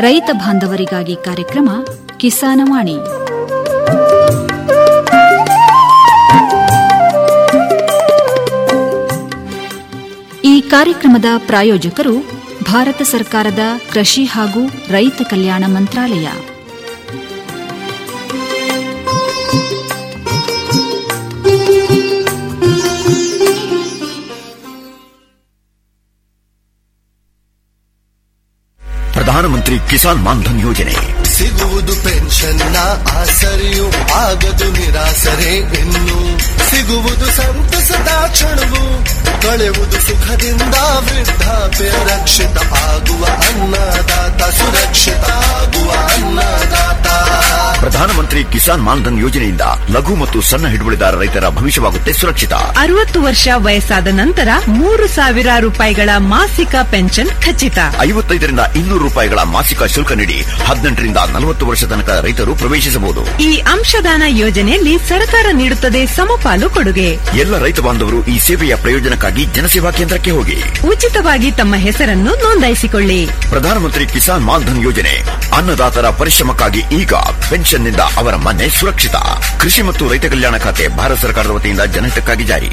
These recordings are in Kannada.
ರೈತ ಬಾಂಧವರಿಗಾಗಿ ಕಾರ್ಯಕ್ರಮ ಕಿಸಾನವಾಣಿ ಈ ಕಾರ್ಯಕ್ರಮದ ಪ್ರಾಯೋಜಕರು ಭಾರತ ಸರ್ಕಾರದ ಕೃಷಿ ಹಾಗೂ ರೈತ ಕಲ್ಯಾಣ ಮಂತ್ರಾಲಯ ಪ್ರಧಾನಮಂತ್ರಿ ಕಿಸಾನ್ ಮಾನ್ಧನ್ ಯೋಜನೆ ಸಿಗುವುದು ಪೆನ್ಷನ್ನ ಆಸರೆಯು ಆಗದು ನಿರಾಸರೆ ಇನ್ನು ಸಿಗುವುದು ಸಂತಸದ ಕ್ಷಣವು ಕಳೆಯುವುದು ಸುಖದಿಂದ ವೃದ್ಧಾಪ್ಯ ರಕ್ಷಿತ ಆಗುವ ಅನ್ನದಾತ ಸುರಕ್ಷಿತ ಆಗುವ ಅನ್ನದಾತ ಪ್ರಧಾನಮಂತ್ರಿ ಕಿಸಾನ್ ಮಾನ್ಧನ್ ಯೋಜನೆಯಿಂದ ಲಘು ಮತ್ತು ಸಣ್ಣ ಹಿಡುವಳಿದಾರ ರೈತರ ಭವಿಷ್ಯವಾಗುತ್ತೆ ಸುರಕ್ಷಿತ ಅರವತ್ತು ವರ್ಷ ವಯಸ್ಸಾದ ನಂತರ ಮೂರು ಸಾವಿರ ರೂಪಾಯಿಗಳ ಮಾಸಿಕ ಪೆನ್ಷನ್ ಖಚಿತ ಐವತ್ತೈದರಿಂದ ಇನ್ನೂರು ರೂಪಾಯಿಗಳ ಮಾಸಿಕ ಶುಲ್ಕ ನೀಡಿ ಹದಿನೆಂಟರಿಂದ ನಲವತ್ತು ವರ್ಷ ತನಕ ರೈತರು ಪ್ರವೇಶಿಸಬಹುದು ಈ ಅಂಶದಾನ ಯೋಜನೆಯಲ್ಲಿ ಸರ್ಕಾರ ನೀಡುತ್ತದೆ ಸಮಪಾಲು ಕೊಡುಗೆ ಎಲ್ಲ ರೈತ ಬಾಂಧವರು ಈ ಸೇವೆಯ ಪ್ರಯೋಜನಕ್ಕಾಗಿ ಜನಸೇವಾ ಕೇಂದ್ರಕ್ಕೆ ಹೋಗಿ ಉಚಿತವಾಗಿ ತಮ್ಮ ಹೆಸರನ್ನು ನೋಂದಾಯಿಸಿಕೊಳ್ಳಿ ಪ್ರಧಾನಮಂತ್ರಿ ಕಿಸಾನ್ ಮಾನ್ಧನ್ ಯೋಜನೆ ಅನ್ನದಾತರ ಪರಿಶ್ರಮಕ್ಕಾಗಿ ಈಗ ಪೆನ್ಷನ್ನಿಂದ ಅವರ ಮನೆ ಸುರಕ್ಷಿತ ಕೃಷಿ ಮತ್ತು ರೈತ ಕಲ್ಯಾಣ ಖಾತೆ ಭಾರತ ಸರ್ಕಾರದ ವತಿಯಿಂದ ಜನಹಿತಕ್ಕಾಗಿ ಜಾರಿ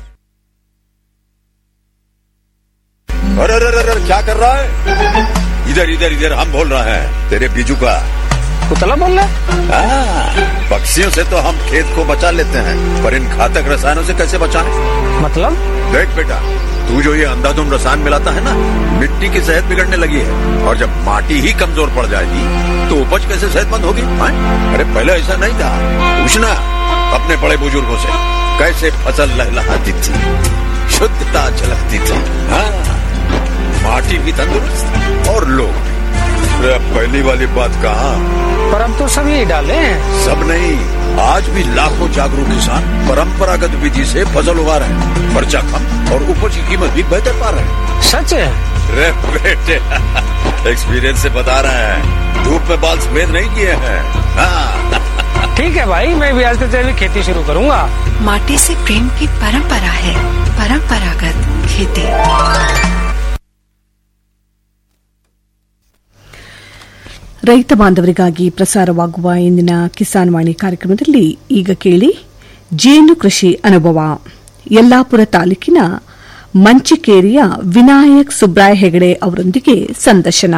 अरे अरे अरे क्या कर रहा है इधर इधर इधर हम बोल रहे हैं तेरे बीजू का कुतला बोल रहा हाँ, पक्षियों से तो हम खेत को बचा लेते हैं पर इन घातक रसायनों से कैसे बचाएं? मतलब देख बेटा तू जो ये अंधाधुंध रसायन मिलाता है ना मिट्टी की सेहत बिगड़ने लगी है और जब माटी ही कमजोर पड़ जाएगी तो उपज कैसे सेहतमंद होगी हाँ? अरे पहले ऐसा नहीं था पूछना अपने बड़े बुजुर्गों से कैसे फसल लहलहाती थी शुद्धता झलकती थी हाँ माटी भी तंदुरुस्त और लोग भी अरे अब पहली वाली बात कहा पर अब तो सब यही डाले हैं सब नहीं आज भी लाखों जागरूक किसान परंपरागत विधि से फसल उगा रहे हैं खर्चा कम और उपज की कीमत भी बेहतर पा रहे हैं सच है रे बेटे एक्सपीरियंस से बता रहे हैं धूप में बाल सफेद नहीं किए हैं हाँ ठीक है भाई मैं भी आज से तेरी खेती शुरू करूंगा माटी से प्रेम की परंपरा है परंपरागत खेती ರೈತ ಬಾಂಧವರಿಗಾಗಿ ಪ್ರಸಾರವಾಗುವ ಇಂದಿನ ಕಿಸಾನ್ ವಾಣಿ ಕಾರ್ಯಕ್ರಮದಲ್ಲಿ ಈಗ ಕೇಳಿ ಜೇನು ಕೃಷಿ ಅನುಭವ ಯಲ್ಲಾಪುರ ತಾಲೂಕಿನ ಮಂಚಿಕೇರಿಯ ವಿನಾಯಕ್ ಸುಬ್ರಾಯ ಹೆಗಡೆ ಅವರೊಂದಿಗೆ ಸಂದರ್ಶನ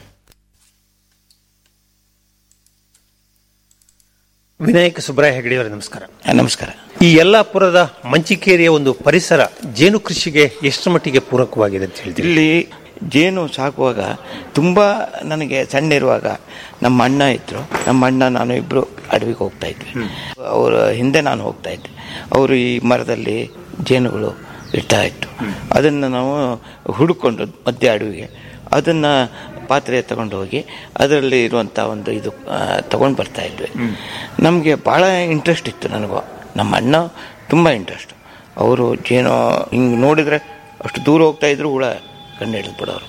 ವಿನಾಯಕ ಸುಬ್ರಾಯ ಹೆಗಡೆ ಅವರೇ ನಮಸ್ಕಾರ ನಮಸ್ಕಾರ ಈ ಯಲ್ಲಾಪುರದ ಮಂಚಿಕೇರಿಯ ಒಂದು ಪರಿಸರ ಜೇನು ಕೃಷಿಗೆ ಎಷ್ಟು ಮಟ್ಟಿಗೆ ಪೂರಕವಾಗಿದೆ ಅಂತ ಹೇಳ್ತೀವಿ ಇಲ್ಲಿ ಜೇನು ಸಾಕುವಾಗ ತುಂಬ ನನಗೆ ಸಣ್ಣ ಇರುವಾಗ ನಮ್ಮ ಅಣ್ಣ ಇದ್ರು ನಮ್ಮ ಅಣ್ಣ ನಾನು ಇಬ್ಬರು ಅಡವಿಗೆ ಹೋಗ್ತಾ ಇದ್ವಿ ಅವರ ಹಿಂದೆ ನಾನು ಹೋಗ್ತಾ ಇದ್ದೆ ಅವರು ಈ ಮರದಲ್ಲಿ ಜೇನುಗಳು ಇಡ್ತಾ ಇತ್ತು ಅದನ್ನು ನಾವು ಹುಡುಕೊಂಡು ಮಧ್ಯ ಅಡವಿಗೆ ಅದನ್ನು ಪಾತ್ರೆ ತಗೊಂಡು ಹೋಗಿ ಅದರಲ್ಲಿ ಇರುವಂಥ ಒಂದು ಇದು ತಗೊಂಡು ಬರ್ತಾ ಇದ್ವಿ ನಮಗೆ ಭಾಳ ಇಂಟ್ರೆಸ್ಟ್ ಇತ್ತು ನನಗೂ ನಮ್ಮ ಅಣ್ಣ ತುಂಬ ಇಂಟ್ರೆಸ್ಟ್ ಅವರು ಜೇನು ಹಿಂಗೆ ನೋಡಿದರೆ ಅಷ್ಟು ದೂರ ಹೋಗ್ತಾ ಇದ್ರು ಹುಳ ಕಣ್ಣು ಹಿಡಿದು ಬಿಡೋರು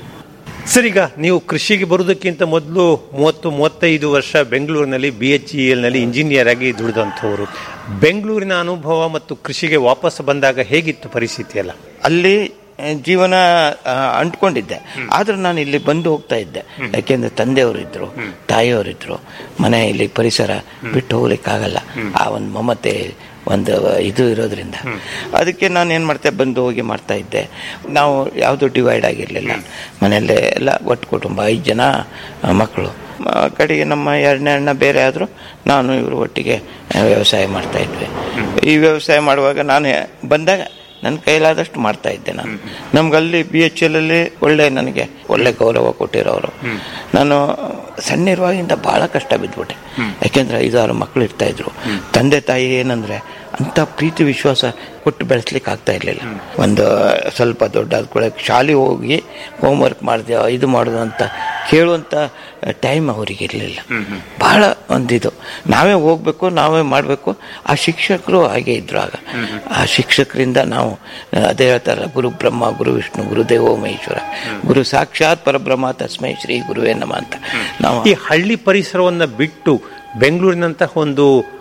ಸರ್ ಈಗ ನೀವು ಕೃಷಿಗೆ ಬರುವುದಕ್ಕಿಂತ ಮೊದಲು ಮೂವತ್ತು ಮೂವತ್ತೈದು ವರ್ಷ ಬೆಂಗಳೂರಿನಲ್ಲಿ ಬಿ ಎಚ್ ಇ ಎಲ್ನಲ್ಲಿ ಇಂಜಿನಿಯರ್ ಆಗಿ ದುಡಿದಂಥವರು ಬೆಂಗಳೂರಿನ ಅನುಭವ ಮತ್ತು ಕೃಷಿಗೆ ವಾಪಸ್ ಬಂದಾಗ ಹೇಗಿತ್ತು ಪರಿಸ್ಥಿತಿ ಎಲ್ಲ ಅಲ್ಲಿ ಆ, ಜೀವನ ಆ, ಅಂಟ್ಕೊಂಡಿದ್ದೆ ಆದ್ರೆ ನಾನು ಇಲ್ಲಿ ಬಂದು ಹೋಗ್ತಾ ಇದ್ದೆ ಯಾಕೆಂದ್ರೆ ತಂದೆಯವರು ಇದ್ರು ತಾಯಿಯವರು ಇದ್ರು ಮನೆ ಇಲ್ಲಿ ಪರಿಸರ ಬಿಟ್ಟು ಹೋಗ್ಲಿಕ್ಕಾಗಲ್ಲ ಆ ಒಂದು ಮಮತೆ ಒಂದು ಇದು ಇರೋದ್ರಿಂದ ಅದಕ್ಕೆ ನಾನು ಏನು ಮಾಡ್ತೆ ಬಂದು ಹೋಗಿ ಮಾಡ್ತಾ ಇದ್ದೆ ನಾವು ಯಾವುದು ಡಿವೈಡ್ ಆಗಿರಲಿಲ್ಲ ಮನೆಯಲ್ಲೇ ಎಲ್ಲ ಒಟ್ಟು ಕುಟುಂಬ ಐದು ಜನ ಆ, ಮಕ್ಕಳು ಮ- ಕಡೆಗೆ ನಮ್ಮ ಎರಡನೇ ಅಣ್ಣ ಬೇರೆ ಆದರೂ ನಾನು ಇವರು ಒಟ್ಟಿಗೆ ಆ, ವ್ಯವಸಾಯ ಮಾಡ್ತಾ ಇದ್ವಿ ಈ ವ್ಯವಸಾಯ ಮಾಡುವಾಗ ನಾನು ಬಂದಾಗ ನನ್ನ ಕೈಲಾದಷ್ಟು ಮಾಡ್ತಾ ಇದ್ದೆ ನಾನು ನಮ್ಗಲ್ಲಿ ಬಿ ಎಚ್ ಎಲ್ ಅಲ್ಲಿ ಒಳ್ಳೆ ನನಗೆ ಒಳ್ಳೆ ಗೌರವ ಕೊಟ್ಟಿರೋರು ನಾನು ಸಣ್ಣ ಇರುವಾಗಿಂದ ಬಹಳ ಕಷ್ಟ ಬಿದ್ಬಿಟ್ಟೆ ಯಾಕೆಂದ್ರೆ ಐದಾರು ಮಕ್ಕಳು ಇರ್ತಾ ಇದ್ರು ತಂದೆ ತಾಯಿ ಏನಂದ್ರೆ ಅಂತ ಪ್ರೀತಿ ವಿಶ್ವಾಸ ಕೊಟ್ಟು ಬೆಳೆಸ್ಲಿಕ್ಕೆ ಆಗ್ತಾ ಇರ್ಲಿಲ್ಲ ಒಂದು ಸ್ವಲ್ಪ ದೊಡ್ಡ ಆದ್ಕೊಳ್ಳೆ ಶಾಲೆ ಹೋಗಿ ಹೋಮ್ವರ್ಕ್ ಮಾಡಿದೆ ಇದು ಮಾಡೋದು ಅಂತ ಕೇಳುವಂತ ಟೈಮ್ ಅವರಿಗೆ ಇರಲಿಲ್ಲ ಬಹಳ ಒಂದಿದು ನಾವೇ ಹೋಗ್ಬೇಕು ನಾವೇ ಮಾಡಬೇಕು ಆ ಶಿಕ್ಷಕರು ಹಾಗೆ ಇದ್ರು ಆಗ ಆ ಶಿಕ್ಷಕರಿಂದ ನಾವು ಅದೇ ಹೇಳ್ತಾರಲ್ಲ ಗುರು ಬ್ರಹ್ಮ ಗುರು ವಿಷ್ಣು ಗುರುದೇವೋ ಮಹೇಶ್ವರ ಗುರು ಸಾಕ್ಷಾತ್ ಪರಬ್ರಹ್ಮ ತಸ್ಮೈ ಶ್ರೀ ಗುರುವೇ ನಮ ಅಂತ ನಾವು ಈ ಹಳ್ಳಿ ಪರಿಸರವನ್ನ ಬಿಟ್ಟು ಬೆಂಗಳೂರಿನಂತಹ ಒಂದು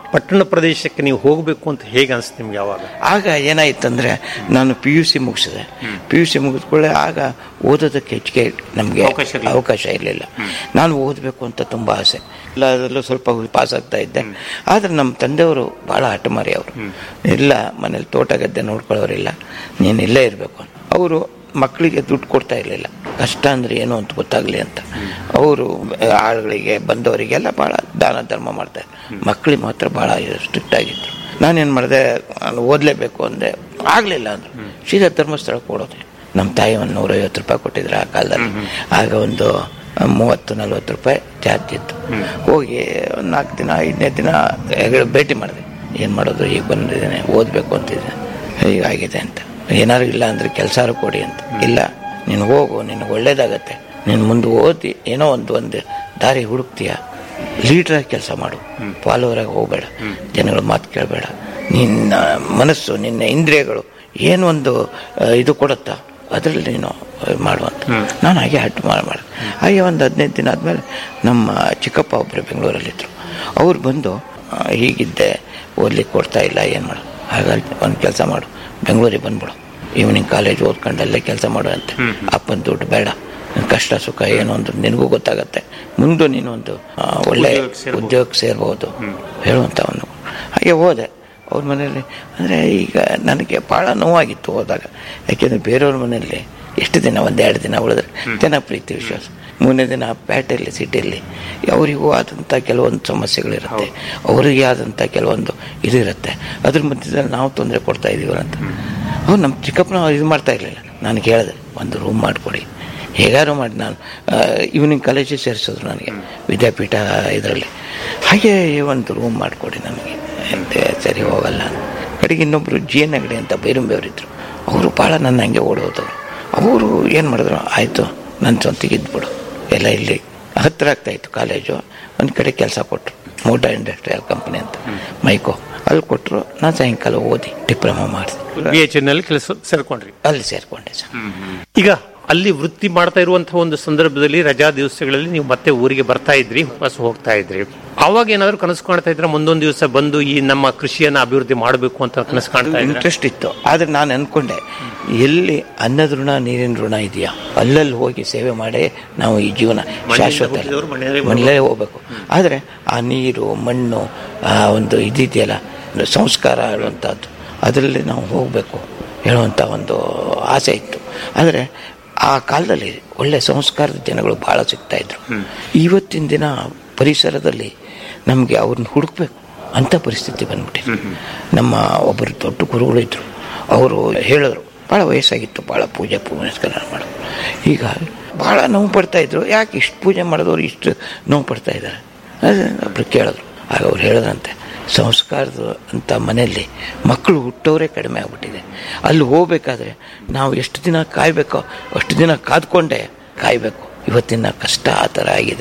ಪಟ್ಟಣ ಪ್ರದೇಶಕ್ಕೆ ನೀವು ಹೋಗಬೇಕು ಅಂತ ಹೇಗೆ ಅನ್ಸುತ್ತೆ ನಿಮ್ಗೆ ಯಾವಾಗ ಆಗ ಏನಾಯ್ತಂದ್ರೆ ನಾನು ಪಿ ಯು ಸಿ ಮುಗಿಸಿದೆ ಪಿ ಯು ಸಿ ಮುಗಿದ್ಕೊಳ್ಳೆ ಆಗ ಓದೋದಕ್ಕೆ ಹೆಚ್ಚಿಗೆ ನಮಗೆ ಅವಕಾಶ ಇರ್ಲಿಲ್ಲ. ಅವಕಾಶ ಇರಲಿಲ್ಲ ನಾನು ಓದಬೇಕು ಅಂತ ತುಂಬ ಆಸೆ ಎಲ್ಲದರಲ್ಲೂ ಸ್ವಲ್ಪ ಪಾಸ್ ಆಗ್ತಾ ಇದ್ದೆ ಆದರೆ ನಮ್ಮ ತಂದೆಯವರು ಭಾಳ ಹಠಮಾರಿ ಅವರು ಇಲ್ಲ ಮನೇಲಿ ತೋಟ ಗದ್ದೆ ನೋಡ್ಕೊಳ್ಳೋರಿಲ್ಲ ನೀನು ಇಲ್ಲೇ ಇರಬೇಕು ಅವರು ಮಕ್ಕಳಿಗೆ ದುಡ್ಡು ಕೊಡ್ತಾ ಇರಲಿಲ್ಲ ಕಷ್ಟ ಅಂದ್ರೆ ಏನು ಅಂತ ಗೊತ್ತಾಗ್ಲಿ ಅಂತ ಅವರು ಆಳುಗಳಿಗೆ ಬಂದವರಿಗೆಲ್ಲ ಭಾಳ ದಾನ ಧರ್ಮ ಮಾಡ್ತಾರೆ ಮಕ್ಕಳಿಗೆ ಮಾತ್ರ ಭಾಳ ಸ್ಟ್ರಿಕ್ಟ್ ಆಗಿದ್ರು ನಾನೇನು ಮಾಡಿದೆ ನಾನು ಓದಲೇಬೇಕು ಅಂದೆ ಆಗಲಿಲ್ಲ ಅಂದ್ರು ಸೀದಾ ಧರ್ಮಸ್ಥಳಕ್ಕೆ ಓಡೋದೆ ನಮ್ಮ ತಾಯಿ ಒಂದು ನೂರೈವತ್ತು ರೂಪಾಯಿ ಕೊಟ್ಟಿದ್ರು ಆ ಕಾಲದಲ್ಲಿ ಆಗ ಒಂದು ಮೂವತ್ತು ನಲ್ವತ್ತು ರೂಪಾಯಿ ಚಾರ್ಜ್ ಇತ್ತು ಹೋಗಿ ಒಂದು ನಾಲ್ಕು ದಿನ ಐದನೇ ದಿನ ಹೆಗ್ಗಡೆ ಭೇಟಿ ಮಾಡಿದೆ ಏನು ಮಾಡೋದು ಈಗ ಬಂದಿದ್ದೇನೆ ಓದಬೇಕು ಅಂತಿದ್ದೆ ಹೀಗಾಗಿದೆ ಅಂತ ಏನಾರು ಇಲ್ಲ ಅಂದರೆ ಕೆಲಸಾರು ಕೊಡಿ ಅಂತ ಇಲ್ಲ ನೀನು ಹೋಗು ನಿನಗೆ ಒಳ್ಳೇದಾಗತ್ತೆ ನೀನು ಮುಂದೆ ಓದಿ ಏನೋ ಒಂದು ಒಂದು ದಾರಿ ಹುಡುಕ್ತೀಯ ಲೀಡ್ರಾಗಿ ಕೆಲಸ ಮಾಡು ಫಾಲೋವರಾಗಿ ಹೋಗಬೇಡ ಜನಗಳ ಮಾತು ಕೇಳಬೇಡ ನಿನ್ನ ಮನಸ್ಸು ನಿನ್ನ ಇಂದ್ರಿಯಗಳು ಏನು ಒಂದು ಆ, ಇದು ಕೊಡುತ್ತಾ ಅದರಲ್ಲಿ ನೀನು ಮಾಡುವಂತ ನಾನು ಹಾಗೆ ಹಟ್ಟು ಮಾಡಿ ಮಾಡಿದೆ ಹಾಗೆ ಒಂದು ಹದಿನೈದು ದಿನ ಆದಮೇಲೆ ನಮ್ಮ ಚಿಕ್ಕಪ್ಪ ಒಬ್ಬರು ಬೆಂಗಳೂರಲ್ಲಿದ್ದರು ಅವ್ರು ಬಂದು ಆ, ಹೀಗಿದ್ದೆ ಓದ್ಲಿಕ್ಕೆ ಕೊಡ್ತಾ ಇಲ್ಲ ಏನು ಮಾಡು ಹಾಗಾಗಿ ಒಂದು ಕೆಲಸ ಮಾಡು ಬೆಂಗಳೂರಿಗೆ ಬಂದ್ಬಿಡು ಈವ್ನಿಂಗ್ ಕಾಲೇಜ್ ಓದ್ಕೊಂಡಲ್ಲೇ ಕೆಲಸ ಮಾಡು ಅಂತ ಅಪ್ಪನ ದುಡ್ಡು ಬೇಡ ಕಷ್ಟ ಸುಖ ಏನೋ ಒಂದು ನಿನಗೂ ಗೊತ್ತಾಗತ್ತೆ ಮುಂದೆ ನೀನು ಒಂದು ಆ, ಒಳ್ಳೆ ಉದ್ಯೋಗಕ್ಕೆ ಸೇರ್ಬೋದು. ಉದ್ಯೋಗಕ್ಕೆ ಸೇರ್ಬೋದು ಹೇಳುವಂತ ಒಂದು ಹಾಗೆ ಹೋದೆ ಅವ್ರ ಮನೆಯಲ್ಲಿ ಅಂದರೆ ಈಗ ನನಗೆ ಭಾಳ ನೋವಾಗಿತ್ತು ಹೋದಾಗ ಯಾಕೆಂದರೆ ಬೇರೆಯವ್ರ ಮನೆಯಲ್ಲಿ ಎಷ್ಟು ದಿನ ಒಂದೆರಡು ದಿನ ಉಳಿದ್ರೆ ಜನ ಪ್ರೀತಿ ವಿಶ್ವಾಸ ಮೂರನೇ ದಿನ ಪೇಟೆಯಲ್ಲಿ ಸಿಟಿಯಲ್ಲಿ ಅವರಿಗೂ ಆದಂಥ ಕೆಲವೊಂದು ಸಮಸ್ಯೆಗಳಿರುತ್ತೆ ಅವರಿಗೆ ಆದಂಥ ಕೆಲವೊಂದು ಇದಿರುತ್ತೆ ಅದ್ರ ಮಧ್ಯದಲ್ಲಿ ನಾವು ತೊಂದರೆ ಕೊಡ್ತಾ ಇದೀವಲ್ಲ ಅಂತ ಅವ್ರು ನಮ್ಮ ಚಿಕ್ಕಪ್ಪನ ಇದು ಮಾಡ್ತಾ ಇರಲಿಲ್ಲ ನಾನು ಕೇಳಿದೆ ಒಂದು ರೂಮ್ ಮಾಡಿಕೊಡಿ ಹೇಗಾರು ಮಾಡಿ ನಾನು ಈವ್ನಿಂಗ್ ಕಾಲೇಜಿಗೆ ಸೇರಿಸಿದ್ರು ನನಗೆ ವಿದ್ಯಾಪೀಠ ಇದರಲ್ಲಿ ಹಾಗೆ ಒಂದು ರೂಮ್ ಮಾಡಿಕೊಡಿ ನನಗೆ ಅಂತೆ ಸರಿ ಹೋಗಲ್ಲ ಅಂತ. ಕಡೆಗೆ ಇನ್ನೊಬ್ಬರು ಜಿ ಎನ್ ಹೆಗಡೆ ಅಂತ ಬೈರುಂಬೆಯವರಿದ್ದರು ಅವರು ಭಾಳ ನನ್ನ ಹಂಗೆ ಓಡೋದವರು ಅವರು ಏನು ಮಾಡಿದ್ರು ಆಯಿತು ನನ್ನ ಸ್ವಂತಿಗೆ ಇದ್ಬಿಡು ಎಲ್ಲ ಇಲ್ಲಿ ಹತ್ತಿರ ಆಗ್ತಾ ಇತ್ತು ಕಾಲೇಜು ಒಂದು ಕಡೆ ಕೆಲಸ ಕೊಟ್ಟರು ಮೋಟಾರ್ ಇಂಡಸ್ಟ್ರಿಯಲ್ ಕಂಪನಿ ಅಂತ ಮೈಕೋ ಅಲ್ಲಿ ಕೊಟ್ಟರು ನಾನು ಸಾಯಂಕಾಲ ಓದಿ ಡಿಪ್ಲೊಮಾ ಮಾಡಿದೆ ಬಿ ಎಚ್ ನಲ್ಲಿ ಕೆಲಸ ಸೇರ್ಕೊಂಡ್ರಿ ಅಲ್ಲಿ ಸೇರಿಕೊಂಡೆ ಸರ್ ಈಗ ಅಲ್ಲಿ ವೃತ್ತಿ ಮಾಡ್ತಾ ಇರುವಂತಹ ಒಂದು ಸಂದರ್ಭದಲ್ಲಿ ರಜಾ ದಿವಸಗಳಲ್ಲಿ ನೀವು ಮತ್ತೆ ಊರಿಗೆ ಬರ್ತಾ ಇದ್ರಿ ವಾಪಸ್ ಹೋಗ್ತಾ ಇದ್ರಿ ಅವಾಗ ಏನಾದ್ರು ಕನಸು ಕಾಣ್ತಾ ಇದ್ರ ಮುಂದೊಂದು ದಿವಸ ಬಂದು ಈ ನಮ್ಮ ಕೃಷಿಯನ್ನ ಅಭಿವೃದ್ಧಿ ಮಾಡಬೇಕು ಅಂತ ಕನಸು ಕಾಣ್ತಾ ಇದ್ರ ಇಂಟ್ರೆಸ್ಟ್ ಇತ್ತು ಆದರೆ ನಾನು ಅನ್ಕೊಂಡೆ ಎಲ್ಲಿ ಅನ್ನದ ಋಣ ನೀರಿನ ಋಣ ಇದೆಯಾ ಅಲ್ಲಲ್ಲಿ ಹೋಗಿ ಸೇವೆ ಮಾಡಿ ನಾವು ಈ ಜೀವನ ಶಾಶ್ವತ ಅಲ್ಲ. ಹುಟ್ಟಿದವರು ಮನೆಯಲ್ಲೇ ಮನೆಯಲ್ಲೇ ಹೋಗ್ಬೇಕು ಆದರೆ ಆ ನೀರು ಮಣ್ಣು ಆ ಒಂದು ಇದಿದೆಯಲ್ಲ ಸಂಸ್ಕಾರ ಹೇಳುವಂಥದ್ದು ಅದರಲ್ಲಿ ನಾವು ಹೋಗಬೇಕು ಹೇಳುವಂಥ ಒಂದು ಆಸೆ ಇತ್ತು ಆದರೆ ಆ ಕಾಲದಲ್ಲಿ ಒಳ್ಳೆ ಸಂಸ್ಕಾರದ ಜನಗಳು ಭಾಳ ಸಿಗ್ತಾ ಇದ್ರು ಇವತ್ತಿನ ದಿನ ಪರಿಸರದಲ್ಲಿ ನಮಗೆ ಅವ್ರನ್ನ ಹುಡುಕ್ಬೇಕು ಅಂಥ ಪರಿಸ್ಥಿತಿ ಬಂದ್ಬಿಟ್ಟಿದೆ ನಮ್ಮ ಒಬ್ಬರು ದೊಡ್ಡ ಗುರುಗಳು ಇದ್ರು ಅವರು ಹೇಳಿದ್ರು ಭಾಳ ವಯಸ್ಸಾಗಿತ್ತು ಭಾಳ ಪೂಜೆ ಪುನಸ್ಕಾರ ಮಾಡೋದು ಈಗ ಭಾಳ ನೋವು ಪಡ್ತಾ ಇದ್ರು ಯಾಕೆ ಇಷ್ಟು ಪೂಜೆ ಮಾಡಿದವರು ಇಷ್ಟು ನೋವು ಪಡ್ತಾ ಇದ್ದಾರೆ ಒಬ್ರು ಕೇಳಿದ್ರು ಆಗ ಅವ್ರು ಹೇಳಿದ್ರಂತೆ ಸಂಸ್ಕಾರದ ಅಂತ ಮನೆಯಲ್ಲಿ ಮಕ್ಕಳು ಹುಟ್ಟೋರೇ ಕಡಿಮೆ ಆಗ್ಬಿಟ್ಟಿದೆ ಅಲ್ಲಿ ಹೋಗ್ಬೇಕಾದ್ರೆ ನಾವು ಎಷ್ಟು ದಿನ ಕಾಯಬೇಕೋ ಅಷ್ಟು ದಿನ ಕಾದ್ಕೊಂಡೆ ಕಾಯಬೇಕು ಇವತ್ತಿನ ಕಷ್ಟ ಆ ಥರ ಆಗಿದೆ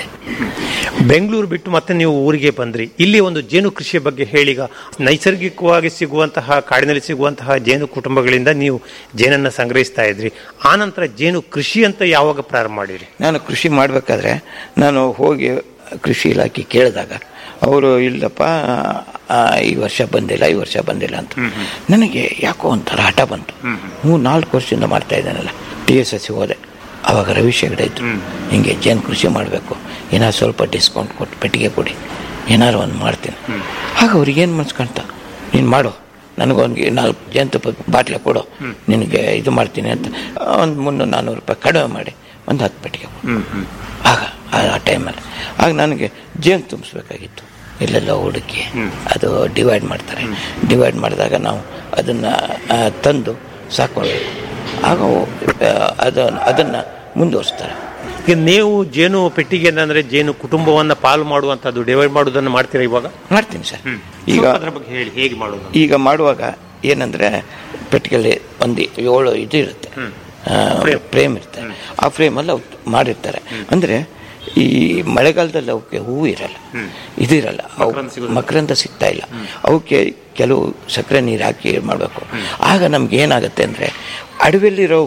ಬೆಂಗಳೂರು ಬಿಟ್ಟು ಮತ್ತೆ ನೀವು ಊರಿಗೆ ಬಂದ್ರಿ ಇಲ್ಲಿ ಒಂದು ಜೇನು ಕೃಷಿಯ ಬಗ್ಗೆ ಹೇಳೀಗ ನೈಸರ್ಗಿಕವಾಗಿ ಸಿಗುವಂತಹ ಕಾಡಿನಲ್ಲಿ ಸಿಗುವಂತಹ ಜೇನು ಕುಟುಂಬಗಳಿಂದ ನೀವು ಜೇನನ್ನ ಸಂಗ್ರಹಿಸ್ತಾ ಇದ್ರಿ ಆನಂತರ ಜೇನು ಕೃಷಿ ಅಂತ ಯಾವಾಗ ಪ್ರಾರಂಭ ಮಾಡಿರಿ ನಾನು ಕೃಷಿ ಮಾಡಬೇಕಾದ್ರೆ ನಾನು ಹೋಗಿ ಕೃಷಿ ಇಲಾಖೆ ಕೇಳಿದಾಗ ಅವರು ಇಲ್ಲಪ್ಪ ಆ, ಈ ವರ್ಷ ಬಂದಿಲ್ಲ ಈ ವರ್ಷ ಬಂದಿಲ್ಲ ಅಂತ ನನಗೆ ಯಾಕೋ ಒಂಥರ ಹಠ ಬಂತು ಮೂರು ನಾಲ್ಕು ವರ್ಷದಿಂದ ಮಾಡ್ತಾ ಇದ್ದಾನಲ್ಲ ಟಿ ಎಸ್ ಎಸ್ ಹೋದೆ ಅವಾಗ ರವೀಶ್ ಹೆಗಡೆ ಇದ್ರು ಹಿಂಗೆ ಜೇನು ಕೃಷಿ ಮಾಡಬೇಕು ಏನಾದ್ರು ಸ್ವಲ್ಪ ಡಿಸ್ಕೌಂಟ್ ಕೊಟ್ಟು ಪೆಟ್ಟಿಗೆ ಕೊಡಿ ಏನಾದ್ರು ಒಂದು ಮಾಡ್ತೀನಿ ಆಗ ಅವ್ರಿಗೆ ಏನು ಮನ್ಸ್ಕೊಂತ ನೀನು ಮಾಡು ನನಗೊಂದು ನಾಲ್ಕು ಜೇನುತುಪ್ಪ ಬಾಟ್ಲೆ ಕೊಡು ನಿನಗೆ ಇದು ಮಾಡ್ತೀನಿ ಅಂತ ಒಂದು ಮುನ್ನೂರು ನಾನ್ನೂರು ರೂಪಾಯಿ ಕಡಿಮೆ ಮಾಡಿ ಒಂದು ಹತ್ತು ಪೆಟ್ಟಿಗೆ ಕೊಡು ಆಗ ಆ ಟೈಮಲ್ಲಿ ಆಗ ನನಗೆ ಜೇನು ತುಂಬಿಸ್ಬೇಕಾಗಿತ್ತು ಇಲ್ಲೆಲ್ಲ ಹುಡುಕಿ ಅದು ಡಿವೈಡ್ ಮಾಡ್ತಾರೆ ಡಿವೈಡ್ ಮಾಡಿದಾಗ ನಾವು ಅದನ್ನು ತಂದು ಸಾಕೊಳ್ಬೇಕು ಆಗ ಅವು, ಆ, ಅದು ಅದನ್ನು ಮುಂದುವರಿಸ್ತಾರೆ ಈಗ ನೀವು ಜೇನು ಪೆಟ್ಟಿಗೆ ಅಂದ್ರೆ ಜೇನು ಕುಟುಂಬವನ್ನ ಪಾಲು ಮಾಡುವಂತದ್ದು ಡಿವೈಡ್ ಮಾಡುವುದನ್ನು ಮಾಡ್ತೀರಾ ಇವಾಗ ಮಾಡ್ತೀನಿ ಸರ್ ಈಗ ಸ್ವಲ್ಪ ಅದ್ರ ಬಗ್ಗೆ ಹೇಳಿ ಹೇಗೆ ಮಾಡೋದು ಈಗ ಮಾಡುವಾಗ ಏನಂದ್ರೆ ಪೆಟ್ಟಿಗೆಯಲ್ಲಿ ಒಂದು ಏಳು ಇದು ಇರುತ್ತೆ ಫ್ರೇಮ್ ಇರುತ್ತೆ ಆ ಫ್ರೇಮಲ್ಲಿ ಅವು ಮಾಡಿರ್ತಾರೆ ಅಂದ್ರೆ ಈ ಮಳೆಗಾಲದಲ್ಲಿ ಅವಕ್ಕೆ ಹೂವು ಇರಲ್ಲ ಇದಿರಲ್ಲ ಅವು ಮಕರಂದ ಸಿಗ್ತಾ ಇಲ್ಲ ಅವಕ್ಕೆ ಕೆಲವು ಸಕ್ಕರೆ ನೀರು ಹಾಕಿ ಮಾಡಬೇಕು ಆಗ ನಮ್ಗೆ ಏನಾಗುತ್ತೆ ಅಂದರೆ ಅಡವಿಯಲ್ಲಿರೋ ಹೂ-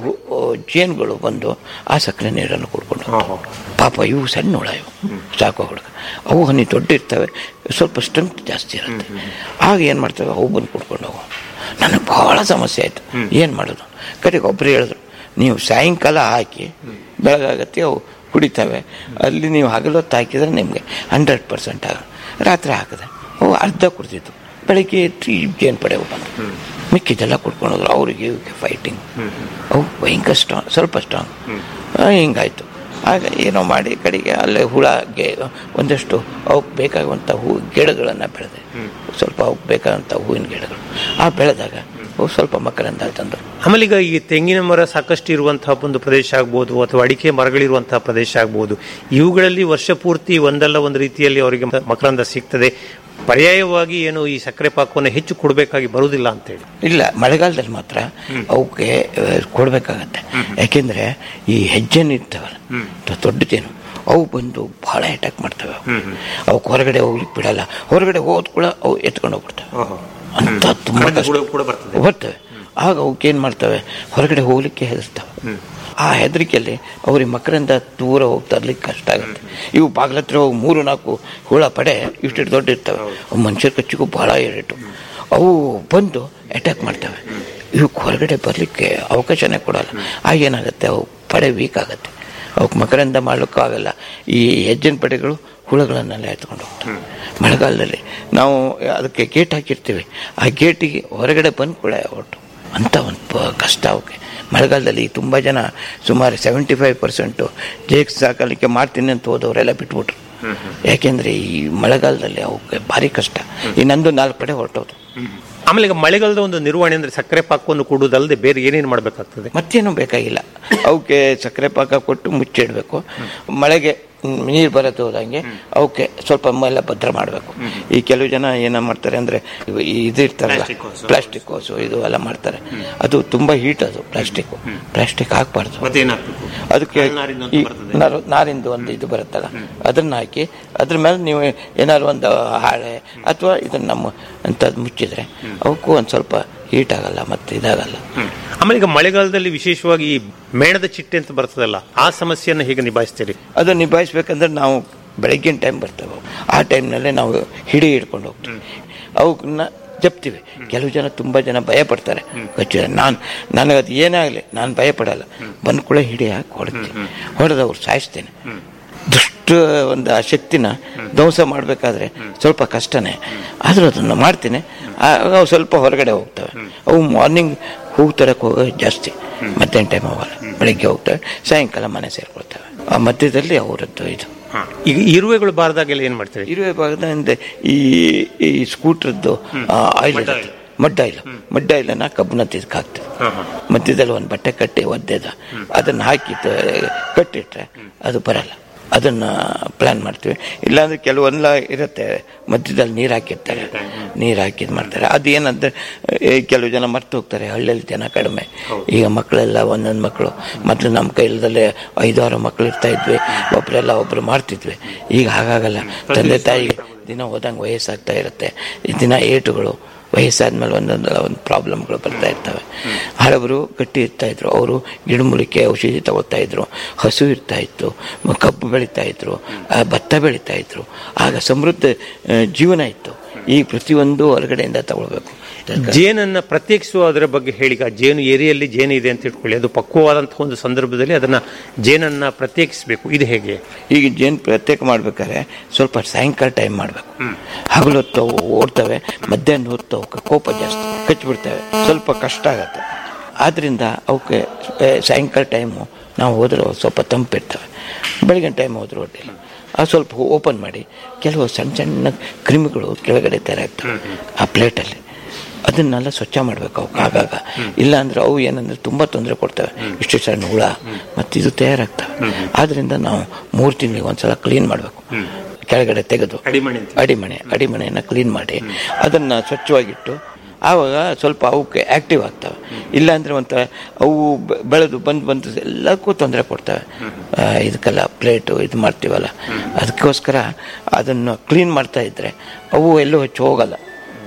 ಜೇನುಗಳು ಬಂದು ಆ ಸಕ್ಕರೆ ನೀರನ್ನು ಕುಡ್ಕೊಂಡು ಹೋಗ್ತವೆ. ಪಾಪ ಇವು ಸಣ್ಣ ಹುಳ ಇವು ಸಾಕೋ ಹುಡುಗ ಅವು ಹನಿ ದೊಡ್ಡ ಇರ್ತವೆ ಸ್ವಲ್ಪ ಸ್ಟ್ರೆಂತ್ ಜಾಸ್ತಿ ಇರುತ್ತೆ ಆಗ ಏನು ಮಾಡ್ತವೆ ಅವು ಬಂದು ಕುಡ್ಕೊಂಡು ಹೋಗು ನನಗೆ ಬಹಳ ಸಮಸ್ಯೆ ಆಯಿತು ಏನು ಮಾಡೋದು ಕಡೆಗೆ ಒಬ್ಬರು ಹೇಳಿದ್ರು ನೀವು ಸಾಯಂಕಾಲ ಹಾಕಿ ಬೆಳಗಾಗತ್ತೆ ಅವು ಕುಡಿತವೆ ಅಲ್ಲಿ ನೀವು ಹಗಲೊತ್ತು ಹಾಕಿದ್ರೆ ನಿಮಗೆ ಹಂಡ್ರೆಡ್ ಪರ್ಸೆಂಟ್ ಆಗ ರಾತ್ರಿ ಹಾಕಿದೆ ಅವು ಅರ್ಧ ಕುಡ್ದಿತ್ತು ಬೆಳಗ್ಗೆ ಎದ್ದು ಈ ಜೇನು ಪಡೆ ಬಂದು ಮಿಕ್ಕಿದೆಲ್ಲ ಕುಡ್ಕೊಂಡು ಹೋದ್ರು ಅವ್ರಿಗೆ ಇವಕ್ಕೆ ಫೈಟಿಂಗ್ ಅವು ಭಯಂಕರ ಸ್ಟ್ರಾಂಗ್ ಸ್ವಲ್ಪ ಸ್ಟ್ರಾಂಗ್ ಹಿಂಗಾಯ್ತು ಆಗ ಏನೋ ಮಾಡಿ ಕಡೆಗೆ ಅಲ್ಲೇ ಹುಳಗೆ ಒಂದಷ್ಟು ಅವಕ್ಕೆ ಬೇಕಾಗುವಂಥ ಹೂ ಗಿಡಗಳನ್ನು ಬೆಳೆದೆ ಸ್ವಲ್ಪ ಅವಕ್ಕೆ ಬೇಕಾದಂಥ ಹೂವಿನ ಗಿಡಗಳು ಆ ಬೆಳೆದಾಗ ಅವು ಸ್ವಲ್ಪ ಮಕರಂದ ತಂದರು ಆಮೇಲೆ ಈಗ ಈ ತೆಂಗಿನ ಮರ ಸಾಕಷ್ಟು ಇರುವಂತಹ ಒಂದು ಪ್ರದೇಶ ಆಗ್ಬೋದು ಅಥವಾ ಅಡಿಕೆ ಮರಗಳಿರುವಂತಹ ಪ್ರದೇಶ ಆಗ್ಬೋದು ಇವುಗಳಲ್ಲಿ ವರ್ಷ ಪೂರ್ತಿ ಒಂದಲ್ಲ ಒಂದು ರೀತಿಯಲ್ಲಿ ಅವರಿಗೆ ಮಕರಂದ ಸಿಗ್ತದೆ ಪರ್ಯಾಯವಾಗಿ ಏನು ಈ ಸಕ್ಕರೆ ಪಾಕವನ್ನು ಹೆಚ್ಚು ಕೊಡಬೇಕಾಗಿ ಬರುವುದಿಲ್ಲ ಅಂತೇಳಿ ಇಲ್ಲ ಮಳೆಗಾಲದಲ್ಲಿ ಮಾತ್ರ ಅವಕ್ಕೆ ಆ, ಕೊಡ್ಬೇಕಾಗತ್ತೆ ಯಾಕೆಂದ್ರೆ ಈ ಹೆಜ್ಜೆನ ಇರ್ತವಲ್ಲ ದ- ದೊಡ್ಡ ಜೇನು ಅವು ಬಂದು ಬಹಳ ಅಟ್ಯಾಕ್ ಮಾಡ್ತವೆ ಅವು. ಅವಕ್ಕೆ ಹೊರಗಡೆ ಹೋಗ್ಲಿಕ್ಕೆ ಬಿಡಲ್ಲ ಹೊರಗಡೆ ಹೋದ ಕೂಡ ಅವು ಎತ್ಕೊಂಡು ಹೋಗ್ಬಿಡ್ತವೆ ಅಂತ ತುಂಬಾ ಕಷ್ಟ ಕೂಡ ಬರ್ತದೆ ಬರ್ತವೆ ಆಗ ಅವಕ್ಕೆ ಏನು ಮಾಡ್ತವೆ ಹೊರಗಡೆ ಹೋಗ್ಲಿಕ್ಕೆ ಹೆದರ್ತವೆ ಆ ಹೆದರಿಕೆಯಲ್ಲಿ ಅವ್ರಿಗೆ ಮಕರಿಂದ ದೂರ ಹೋಗಿ ತರ್ಲಿಕ್ಕೆ ಕಷ್ಟ ಆಗುತ್ತೆ ಇವು ಬಾಗಿಲ ಹತ್ರ ಹೋಗಿ ಮೂರು ನಾಲ್ಕು ಹುಳ ಪಡೆ ಇಷ್ಟು ದೊಡ್ಡ ಇರ್ತವೆ ಅವು ಮನುಷ್ಯರ ಕಚ್ಚಿಗೂ ಬಹಳ ಏರಿಟ್ಟು ಅವು ಬಂದು ಅಟ್ಯಾಕ್ ಮಾಡ್ತವೆ ಇವಕ್ಕೆ ಹೊರಗಡೆ ಬರಲಿಕ್ಕೆ ಅವಕಾಶನೇ ಕೊಡಲ್ಲ ಆಗೇನಾಗುತ್ತೆ ಅವು ಪಡೆ ವೀಕ್ ಆಗುತ್ತೆ ಅವಕ್ಕೆ ಮಕರಂದ ಮಾಡ್ಲಿಕ್ಕೂ ಆಗಲ್ಲ ಈ ಹೆಜ್ಜಿನ ಪಡೆಗಳು ಹುಳುಗಳನ್ನೆಲ್ಲ ಎತ್ಕೊಂಡು ಹೋಗ್ತವೆ ಮಳೆಗಾಲದಲ್ಲಿ ನಾವು ಅದಕ್ಕೆ ಗೇಟ್ ಹಾಕಿರ್ತೀವಿ ಆ ಗೇಟಿಗೆ ಹೊರಗಡೆ ಬಂದು ಕೂಡ ಹೊರಟು ಅಂತ ಒಂದು ಪ- ಕಷ್ಟ ಅವಕ್ಕೆ ಮಳೆಗಾಲದಲ್ಲಿ ತುಂಬ ಜನ ಸುಮಾರು ಸೆವೆಂಟಿ ಫೈವ್ ಪರ್ಸೆಂಟು ಜೇಕ್ ಸಾಕಲಿಕ್ಕೆ ಮಾಡ್ತೀನಿ ಅಂತ ಹೋದವರೆಲ್ಲ ಬಿಟ್ಬಿಟ್ರು ಯಾಕೆಂದರೆ ಈ ಮಳೆಗಾಲದಲ್ಲಿ ಅವಕ್ಕೆ ಭಾರಿ ಕಷ್ಟ ಈ ನಂದು ನಾಲ್ಕು ಕಡೆ ಹೊರಟೋದು ಆಮೇಲೆ ಈಗ ಮಳೆಗಾಲದ ಒಂದು ನಿರ್ವಹಣೆ ಅಂದ್ರೆ ಸಕ್ಕರೆ ಪಾಕವನ್ನು ಕೊಡುವುದಲ್ಲದೆ ಬೇರೆ ಏನೇನು ಮಾಡಬೇಕಾಗ್ತದೆ ಮತ್ತೇನು ಬೇಕಾಗಿಲ್ಲ ಅವಕ್ಕೆ ಸಕ್ಕರೆ ಪಾಕ ಕೊಟ್ಟು ಮುಚ್ಚಿಡಬೇಕು ಮಳೆಗೆ ನೀರು ಬರತ್ತೆ ಹೋದಂಗೆ ಅವಕ್ಕೆ ಸ್ವಲ್ಪ ಮೇಲೆ ಭದ್ರ ಮಾಡಬೇಕು ಈ ಕೆಲವು ಜನ ಏನ ಮಾಡ್ತಾರೆ ಅಂದ್ರೆ ಇವು- ಈ ಇದು ಇರ್ತಾರಲ್ಲ ಪ್ಲಾಸ್ಟಿಕ್ ಕೋಸು ಇದು ಎಲ್ಲ ಮಾಡ್ತಾರೆ ಅದು ತುಂಬಾ ಹೀಟ್ ಅದು ಪ್ಲಾಸ್ಟಿಕ್ ಪ್ಲಾಸ್ಟಿಕ್ ಹಾಕ್ಬಾರ್ದು ಅದಕ್ಕೆ ಈ ನಾರು- ನಾರಿಂದು ಒಂದು ಇದು ಬರುತ್ತಲ್ಲ ಅದನ್ನ ಹಾಕಿ ಅದ್ರ ಮೇಲೆ ನೀವು ಏನಾದ್ರು ಒಂದು ಹಾಳೆ ಅಥವಾ ಇದನ್ನ ನಮ್ಮ ಅಂತದ್ ಮುಚ್ಚಿದ್ರೆ ಅವಕ್ಕೂ ಒಂದು ಸ್ವಲ್ಪ ಹೀಟ್ ಆಗಲ್ಲ ಮತ್ತೆ ಇದಾಗಲ್ಲ ಆಮೇಲೆ ಈಗ ಮಳೆಗಾಲದಲ್ಲಿ ವಿಶೇಷವಾಗಿ ಈ ಮೇಣದ ಚಿಟ್ಟೆ ಅಂತ ಬರ್ತದಲ್ಲ ಆ ಸಮಸ್ಯೆಯನ್ನು ಹೇಗೆ ನಿಭಾಯಿಸ್ತೀರಿ ಅದು ನಿಭಾಯಿಸ್ಬೇಕಂದ್ರೆ ನಾವು ಬೆಳಗ್ಗಿನ ಟೈಮ್ ಬರ್ತೇವೆ ಅವು. ಆ ಟೈಮ್ನಲ್ಲೇ ನಾವು ಹಿಡಿ ಹಿಡ್ಕೊಂಡು ಹೋಗ್ತೀವಿ ಅವನ್ನ ಜಪ್ತೀವಿ ಕೆಲವು ಜನ ತುಂಬ ಜನ ಭಯ ಪಡ್ತಾರೆ ಕಚ್ಚು ನಾನು ನನಗದು ಏನೇ ಆಗಲಿ ನಾನು ಭಯ ಪಡಲ್ಲ ಬಂದ ಕೂಡ ಹಿಡಿ ಹಾಕಿ ಹೊಡ್ತೀನಿ ಹೊಡೆದು ಅವ್ರು ಸಾಯಿಸ್ತೇನೆ ದುಷ್ಟ ಒಂದು ಆ ಶಕ್ತಿನ ಧ್ವಂಸ ಮಾಡಬೇಕಾದ್ರೆ ಸ್ವಲ್ಪ ಕಷ್ಟನೇ ಆದರೂ ಅದನ್ನು ಮಾಡ್ತೀನಿ ಆಗ ಅವು ಸ್ವಲ್ಪ ಹೊರಗಡೆ ಹೋಗ್ತವೆ ಅವು ಮಾರ್ನಿಂಗ್ ಹೂವು ತರಕ್ಕೆ ಹೋಗೋದು ಜಾಸ್ತಿ ಮಧ್ಯಾಹ್ನ ಟೈಮ್ ಹೋಗಲ್ಲ ಬೆಳಿಗ್ಗೆ ಹೋಗ್ತವೆ ಸಾಯಂಕಾಲ ಮನೆ ಸೇರ್ಕೊಳ್ತವೆ ಆ ಮಧ್ಯದಲ್ಲಿ ಅವರದ್ದು ಇದು ಈಗ ಇರುವೆಗಳು ಬಾರದಾಗೆಲ್ಲ ಏನ್ ಮಾಡ್ತೀರಿ ಇರುವೆ ಭಾಗದಿಂದ ಈ ಈ ಸ್ಕೂಟ್ರದ್ದು ಆಯಿಲ್ ಇರುತ್ತೆ ಮಡ್ ಆಯಿಲ್ ಮಡ್ ಆಯಿಲನ್ನ ಕಬ್ಬನ ಇದಕ್ಕೆ ಹಾಕ್ತೇವೆ ಮಧ್ಯದಲ್ಲಿ ಒಂದು ಬಟ್ಟೆ ಕಟ್ಟಿ ಒದ್ದೆದ ಅದನ್ನು ಹಾಕಿ ತ- ಕಟ್ಟಿಟ್ರೆ ಅದು ಬರಲ್ಲ ಅದನ್ನ ಪ್ಲಾನ್ ಮಾಡ್ತೀವಿ ಇಲ್ಲಾಂದ್ರೆ ಕೆಲವೊಂದೆಲ್ಲ ಇರುತ್ತೆ ಮಧ್ಯದಲ್ಲಿ ನೀರು ಹಾಕಿರ್ತಾರೆ ನೀರು ಹಾಕಿದ್ ಮಾಡ್ತಾರೆ ಅದು ಏನಂದ್ರೆ ಏ, ಕೆಲವು ಜನ ಮರ್ತು ಹೋಗ್ತಾರೆ ಹಳ್ಳಿಯಲ್ಲಿ ಜನ ಕಡಿಮೆ ಈಗ ಮಕ್ಕಳೆಲ್ಲ ಒಂದೊಂದು ಮಕ್ಕಳು ಮೊದಲು ನಮ್ಮ ಕೈಲದಲ್ಲೇ ಐದಾರು ಮಕ್ಕಳು ಇರ್ತಾ ಇದ್ವಿ ಒಬ್ಬರೆಲ್ಲ ಒಬ್ರು ಮಾಡ್ತಿದ್ವಿ ಈಗ ಹಾಗಾಗಲ್ಲ ತಂದೆ ತಾಯಿಗೆ ದಿನ ಹೋದಂಗೆ ವಯಸ್ಸಾಗ್ತಾ ಇರುತ್ತೆ ಈ ದಿನ ಏಟುಗಳು ವಯಸ್ಸಾದ್ಮೇಲೆ ಒಂದೊಂದಲ್ಲ ಒಂದು ಪ್ರಾಬ್ಲಮ್ಗಳು ಬರ್ತಾ ಇರ್ತವೆ ಹಳಬರು ಗಟ್ಟಿ ಇರ್ತಾ ಇದ್ರು ಅವರು ಗಿಡಮೂಲಿಕೆ ಔಷಧಿ ತಗೋತಾ ಇದ್ರು ಹಸು ಇರ್ತಾ ಇತ್ತು ಮ- ಕಬ್ಬು ಬೆಳೀತಾ ಇದ್ರು ಆ, ಭತ್ತ ಬೆಳೀತಾ ಇದ್ರು ಆಗ ಸಮೃದ್ಧ ಆ, ಜೀವನ ಇತ್ತು ಈಗ ಪ್ರತಿಯೊಂದು ಹೊರಗಡೆಯಿಂದ ತಗೊಳ್ಬೇಕು ಜೇನನ್ನ ಪ್ರತ್ಯೇಕಿಸುವ ಅದರ ಬಗ್ಗೆ ಹೇಳಿ ಈಗ ಜೇನು ಏರಿಯಲ್ಲಿ ಜೇನು ಇದೆ ಅಂತ ಇಟ್ಕೊಳ್ಳಿ ಅದು ಪಕ್ವವಾದಂತಹ ಒಂದು ಸಂದರ್ಭದಲ್ಲಿ ಅದನ್ನ ಜೇನನ್ನ ಪ್ರತ್ಯೇಕಿಸಬೇಕು ಇದು ಹೇಗೆ ಈಗ ಜೇನು ಪ್ರತ್ಯೇಕ ಮಾಡ್ಬೇಕಾದ್ರೆ ಸ್ವಲ್ಪ ಸಾಯಂಕಾಲ ಟೈಮ್ ಮಾಡಬೇಕು ಹಗಲು ಹೊತ್ತು ಅವು ಓಡ್ತವೆ ಮಧ್ಯಾಹ್ನ ಹೊತ್ತು ಅವಕ್ಕೆ ಕೋಪ ಜಾಸ್ತಿ ಕಚ್ಚಿಬಿಡ್ತವೆ ಸ್ವಲ್ಪ ಕಷ್ಟ ಆಗತ್ತೆ ಆದ್ರಿಂದ ಅವಕ್ಕೆ ಆ, ಸಾಯಂಕಾಲ ಟೈಮು ನಾವು ಹೋದ್ರೆ ಅವು ಸ್ವಲ್ಪ ತಂಪಿರ್ತವೆ ಬೆಳಗಿನ ಟೈಮ್ ಹೋದ್ರೆ ಒಡ್ಡಿಲ್ಲ ಅದು ಸ್ವಲ್ಪ ಓಪನ್ ಮಾಡಿ ಕೆಲವು ಸಣ್ಣ ಸಣ್ಣ ಕ್ರಿಮಿಗಳು ಕೆಳಗಡೆ ತಯಾರಾಗ್ತವೆ ಆ ಪ್ಲೇಟಲ್ಲಿ ಅದನ್ನೆಲ್ಲ ಸ್ವಚ್ಛ ಮಾಡ್ಬೇಕು ಅವಕ್ಕೆ ಆಗಾಗ ಇಲ್ಲ ಅಂದ್ರೆ ಅವು ಏನಂದ್ರೆ ತುಂಬಾ ತೊಂದರೆ ಕೊಡ್ತವೆ ಇಷ್ಟು ಸಣ್ಣ ಹುಳ ಮತ್ತು ಇದು ತಯಾರಾಗ್ತವೆ ಆದ್ರಿಂದ ನಾವು ಮೂರು ತಿಂಗಳಿಗೆ ಒಂದ್ಸಲ ಕ್ಲೀನ್ ಮಾಡಬೇಕು ಕೆಳಗಡೆ ತೆಗೆದು ಅಡಿಮಣೆ ಅಡಿಮಣೆ ಅಡಿಮಣೆಯನ್ನು ಕ್ಲೀನ್ ಮಾಡಿ ಅದನ್ನು ಸ್ವಚ್ಛವಾಗಿಟ್ಟು ಆವಾಗ ಸ್ವಲ್ಪ ಅವಕ್ಕೆ ಆಕ್ಟಿವ್ ಆಗ್ತವೆ ಇಲ್ಲಾಂದ್ರೆ ಒಂಥರ ಅವು ಬೆ- ಬೆಳೆದು ಬಂದು ಬಂದು ಎಲ್ಲಕ್ಕೂ ತೊಂದರೆ ಕೊಡ್ತವೆ ಆ, ಇದಕ್ಕೆಲ್ಲ ಪ್ಲೇಟು ಇದು ಮಾಡ್ತೀವಲ್ಲ ಅದಕ್ಕೋಸ್ಕರ ಅದನ್ನು ಕ್ಲೀನ್ ಮಾಡ್ತಾ ಇದ್ರೆ ಅವು ಎಲ್ಲೂ ಹೆಚ್ಚು ಹೋಗಲ್ಲ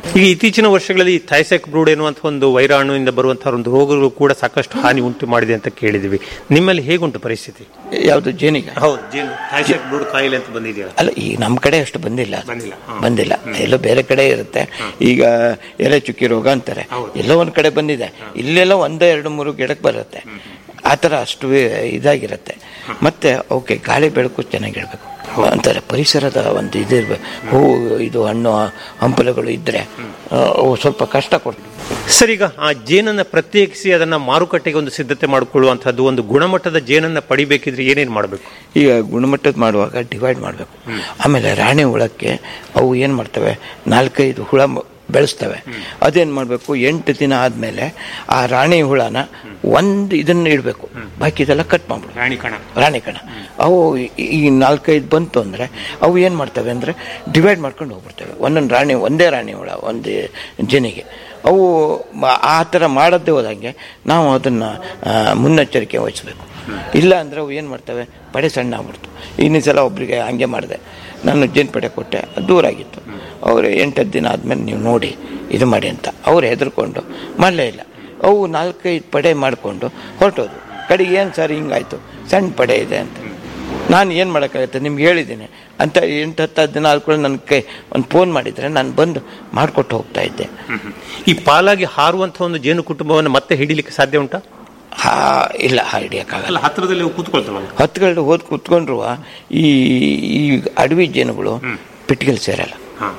ಈಗ ಇತ್ತೀಚಿನ ವರ್ಷಗಳಲ್ಲಿ ಥೈಸೆಕ್ ಬ್ರೂಡ್ ಎನ್ನುವಂಥ ಒಂದು ವೈರಾಣುವಿಂದ ಬರುವಂತಹ ಒಂದು ರೋಗಗಳು ಕೂಡ ಸಾಕಷ್ಟು ಹಾನಿ ಉಂಟು ಮಾಡಿದೆ ಅಂತ ಕೇಳಿದ್ವಿ ನಿಮ್ಮಲ್ಲಿ ಹೇಗುಂಟು ಪರಿಸ್ಥಿತಿ ಯಾವುದು ಜೇನಿಗೆ ಹೌದು ಜೇನು ಥೈಸೆಕ್ ಬ್ರೂಡ್ ಕಾಯಿಲೆ ಅಂತ ಬಂದಿದೆಯಲ್ಲ ಅಲ್ಲ ಈ ನಮ್ಮ ಕಡೆ ಅಷ್ಟು ಬಂದಿಲ್ಲ ಅದು. ಬಂದಿಲ್ಲ, ಹಾ. ಬಂದಿಲ್ಲ ಎಲ್ಲೋ ಬೇರೆ ಕಡೆ ಇರುತ್ತೆ ಈಗ ಎಲೆ ಚುಕ್ಕಿ ರೋಗ ಅಂತಾರೆ ಎಲ್ಲೋ ಒಂದ್ ಕಡೆ ಬಂದಿದೆ ಇಲ್ಲೆಲ್ಲ ಒಂದೇ ಎರಡು ಮೂರು ಗಿಡಕ್ಕೆ ಬರುತ್ತೆ ಆ ಥರ ಅಷ್ಟು ಇದಾಗಿರುತ್ತೆ ಮತ್ತೆ ಅವಕ್ಕೆ ಗಾಳಿ ಬೆಳಕು ಚೆನ್ನಾಗಿರ್ಬೇಕು ಅಂತಾರೆ ಪರಿಸರದ ಒಂದು ಇದು ಇರ್ಬೇಕು ಹೂವು ಇದು ಹಣ್ಣು ಹಂಪಲುಗಳು ಇದ್ರೆ ಆ, ಅವು ಸ್ವಲ್ಪ ಕಷ್ಟ ಕೊಡ್ತವೆ ಸರ್ ಈಗ ಆ ಜೇನನ್ನ ಪ್ರತ್ಯೇಕಿಸಿ ಅದನ್ನ ಮಾರುಕಟ್ಟೆಗೆ ಒಂದು ಸಿದ್ಧತೆ ಮಾಡಿಕೊಳ್ಳುವಂತಹದ್ದು ಒಂದು ಗುಣಮಟ್ಟದ ಜೇನನ್ನ ಪಡಿಬೇಕಿದ್ರೆ ಏನೇನು ಮಾಡಬೇಕು ಈಗ ಗುಣಮಟ್ಟದ ಮಾಡುವಾಗ ಡಿವೈಡ್ ಮಾಡಬೇಕು ಆಮೇಲೆ ರಾಣಿ ಹುಳಕ್ಕೆ ಅವು ಏನು ಮಾಡ್ತವೆ ನಾಲ್ಕೈದು ಹುಳ ಮ- ಬೆಳೆಸ್ತವೆ ಅದೇನು ಮಾಡಬೇಕು ಎಂಟು ದಿನ ಆದಮೇಲೆ ಆ ರಾಣಿ ಹುಳನ ಒಂದು ಇದನ್ನ ಇಡಬೇಕು ಬಾಕಿದೆಲ್ಲ ಕಟ್ ಮಾಡ್ಬಿಡು ರಾಣಿ ಕಣ ರಾಣಿ ಕಣ ಅವು ಈ- ಈ ನಾಲ್ಕೈದು ಬಂತು ಅಂದರೆ ಅವು ಏನು ಮಾಡ್ತವೆ ಅಂದರೆ ಡಿವೈಡ್ ಮಾಡ್ಕೊಂಡು ಹೋಗ್ಬಿಡ್ತವೆ ಒಂದೊಂದು ರಾಣಿ ಒಂದೇ ರಾಣಿ ಹುಳ ಒಂದು ಜನಿಗೆ ಅವು ಮ- ಆ ಥರ ಮಾಡದ್ದೇ ಹೋದಂಗೆ ನಾವು ಅದನ್ನು ಮುನ್ನೆಚ್ಚರಿಕೆ ವಹಿಸಬೇಕು ಇಲ್ಲ ಅಂದರೆ ಅವು ಏನು ಮಾಡ್ತವೆ ಪಡೆ ಸಣ್ಣ ಆಗ್ಬಿಡ್ತು ಇನ್ನೊಂದು ಸಲ ಒಬ್ಬರಿಗೆ ಹಂಗೆ ಮಾಡಿದೆ ನಾನು ಜೇನು ಪಡೆ ಕೊಟ್ಟೆ ಅದು ದೂರ ಆಗಿತ್ತು ಅವರು ಎಂಟತ್ತು ದಿನ ಆದಮೇಲೆ ನೀವು ನೋಡಿ ಇದು ಮಾಡಿ ಅಂತ ಅವ್ರು ಹೆದರ್ಕೊಂಡು ಮಾಡಲೇ ಇಲ್ಲ ಅವು ನಾಲ್ಕೈದು ಪಡೆ ಮಾಡಿಕೊಂಡು ಹೊರಟೋದು ಕಡೆಗೆ ಏನು ಸರ್ ಹಿಂಗಾಯ್ತು ಸಣ್ಣ ಪಡೆ ಇದೆ ಅಂತ ನಾನು ಏನು ಮಾಡೋಕ್ಕಾಗತ್ತೆ ನಿಮ್ಗೆ ಹೇಳಿದ್ದೀನಿ ಅಂತ ಎಂಟು ಹತ್ತು ದಿನ ಆದ್ಕೊಂಡು ನನ್ನ ಕೈ ಒಂದು ಫೋನ್ ಮಾಡಿದರೆ ನಾನು ಬಂದು ಮಾಡಿಕೊಟ್ಟು ಹೋಗ್ತಾ ಇದ್ದೆ ಈ ಪಾಲಾಗಿ ಹಾರುವಂತಹ ಒಂದು ಜೇನು ಕುಟುಂಬವನ್ನು ಮತ್ತೆ ಹಿಡಿಲಿಕ್ಕೆ ಸಾಧ್ಯ ಉಂಟಾ ಹಾ ಇಲ್ಲ ಹಿಡಿಯೋಕ್ಕಾಗಲ್ಲ ಅಲ್ಲ ಹತ್ರದಲ್ಲಿ ಕೂತ್ಕೊಳ್ತಾವಲ್ಲ ಹತ್ತುಗಳು ಹೋದ್ ಕೂತ್ಕೊಂಡ್ರು ಈ ಈ ಅಡವಿ ಜೇನುಗಳು ಪಿಟ್ಟಿಗೆಲ್ ಸೇರಲ್ಲ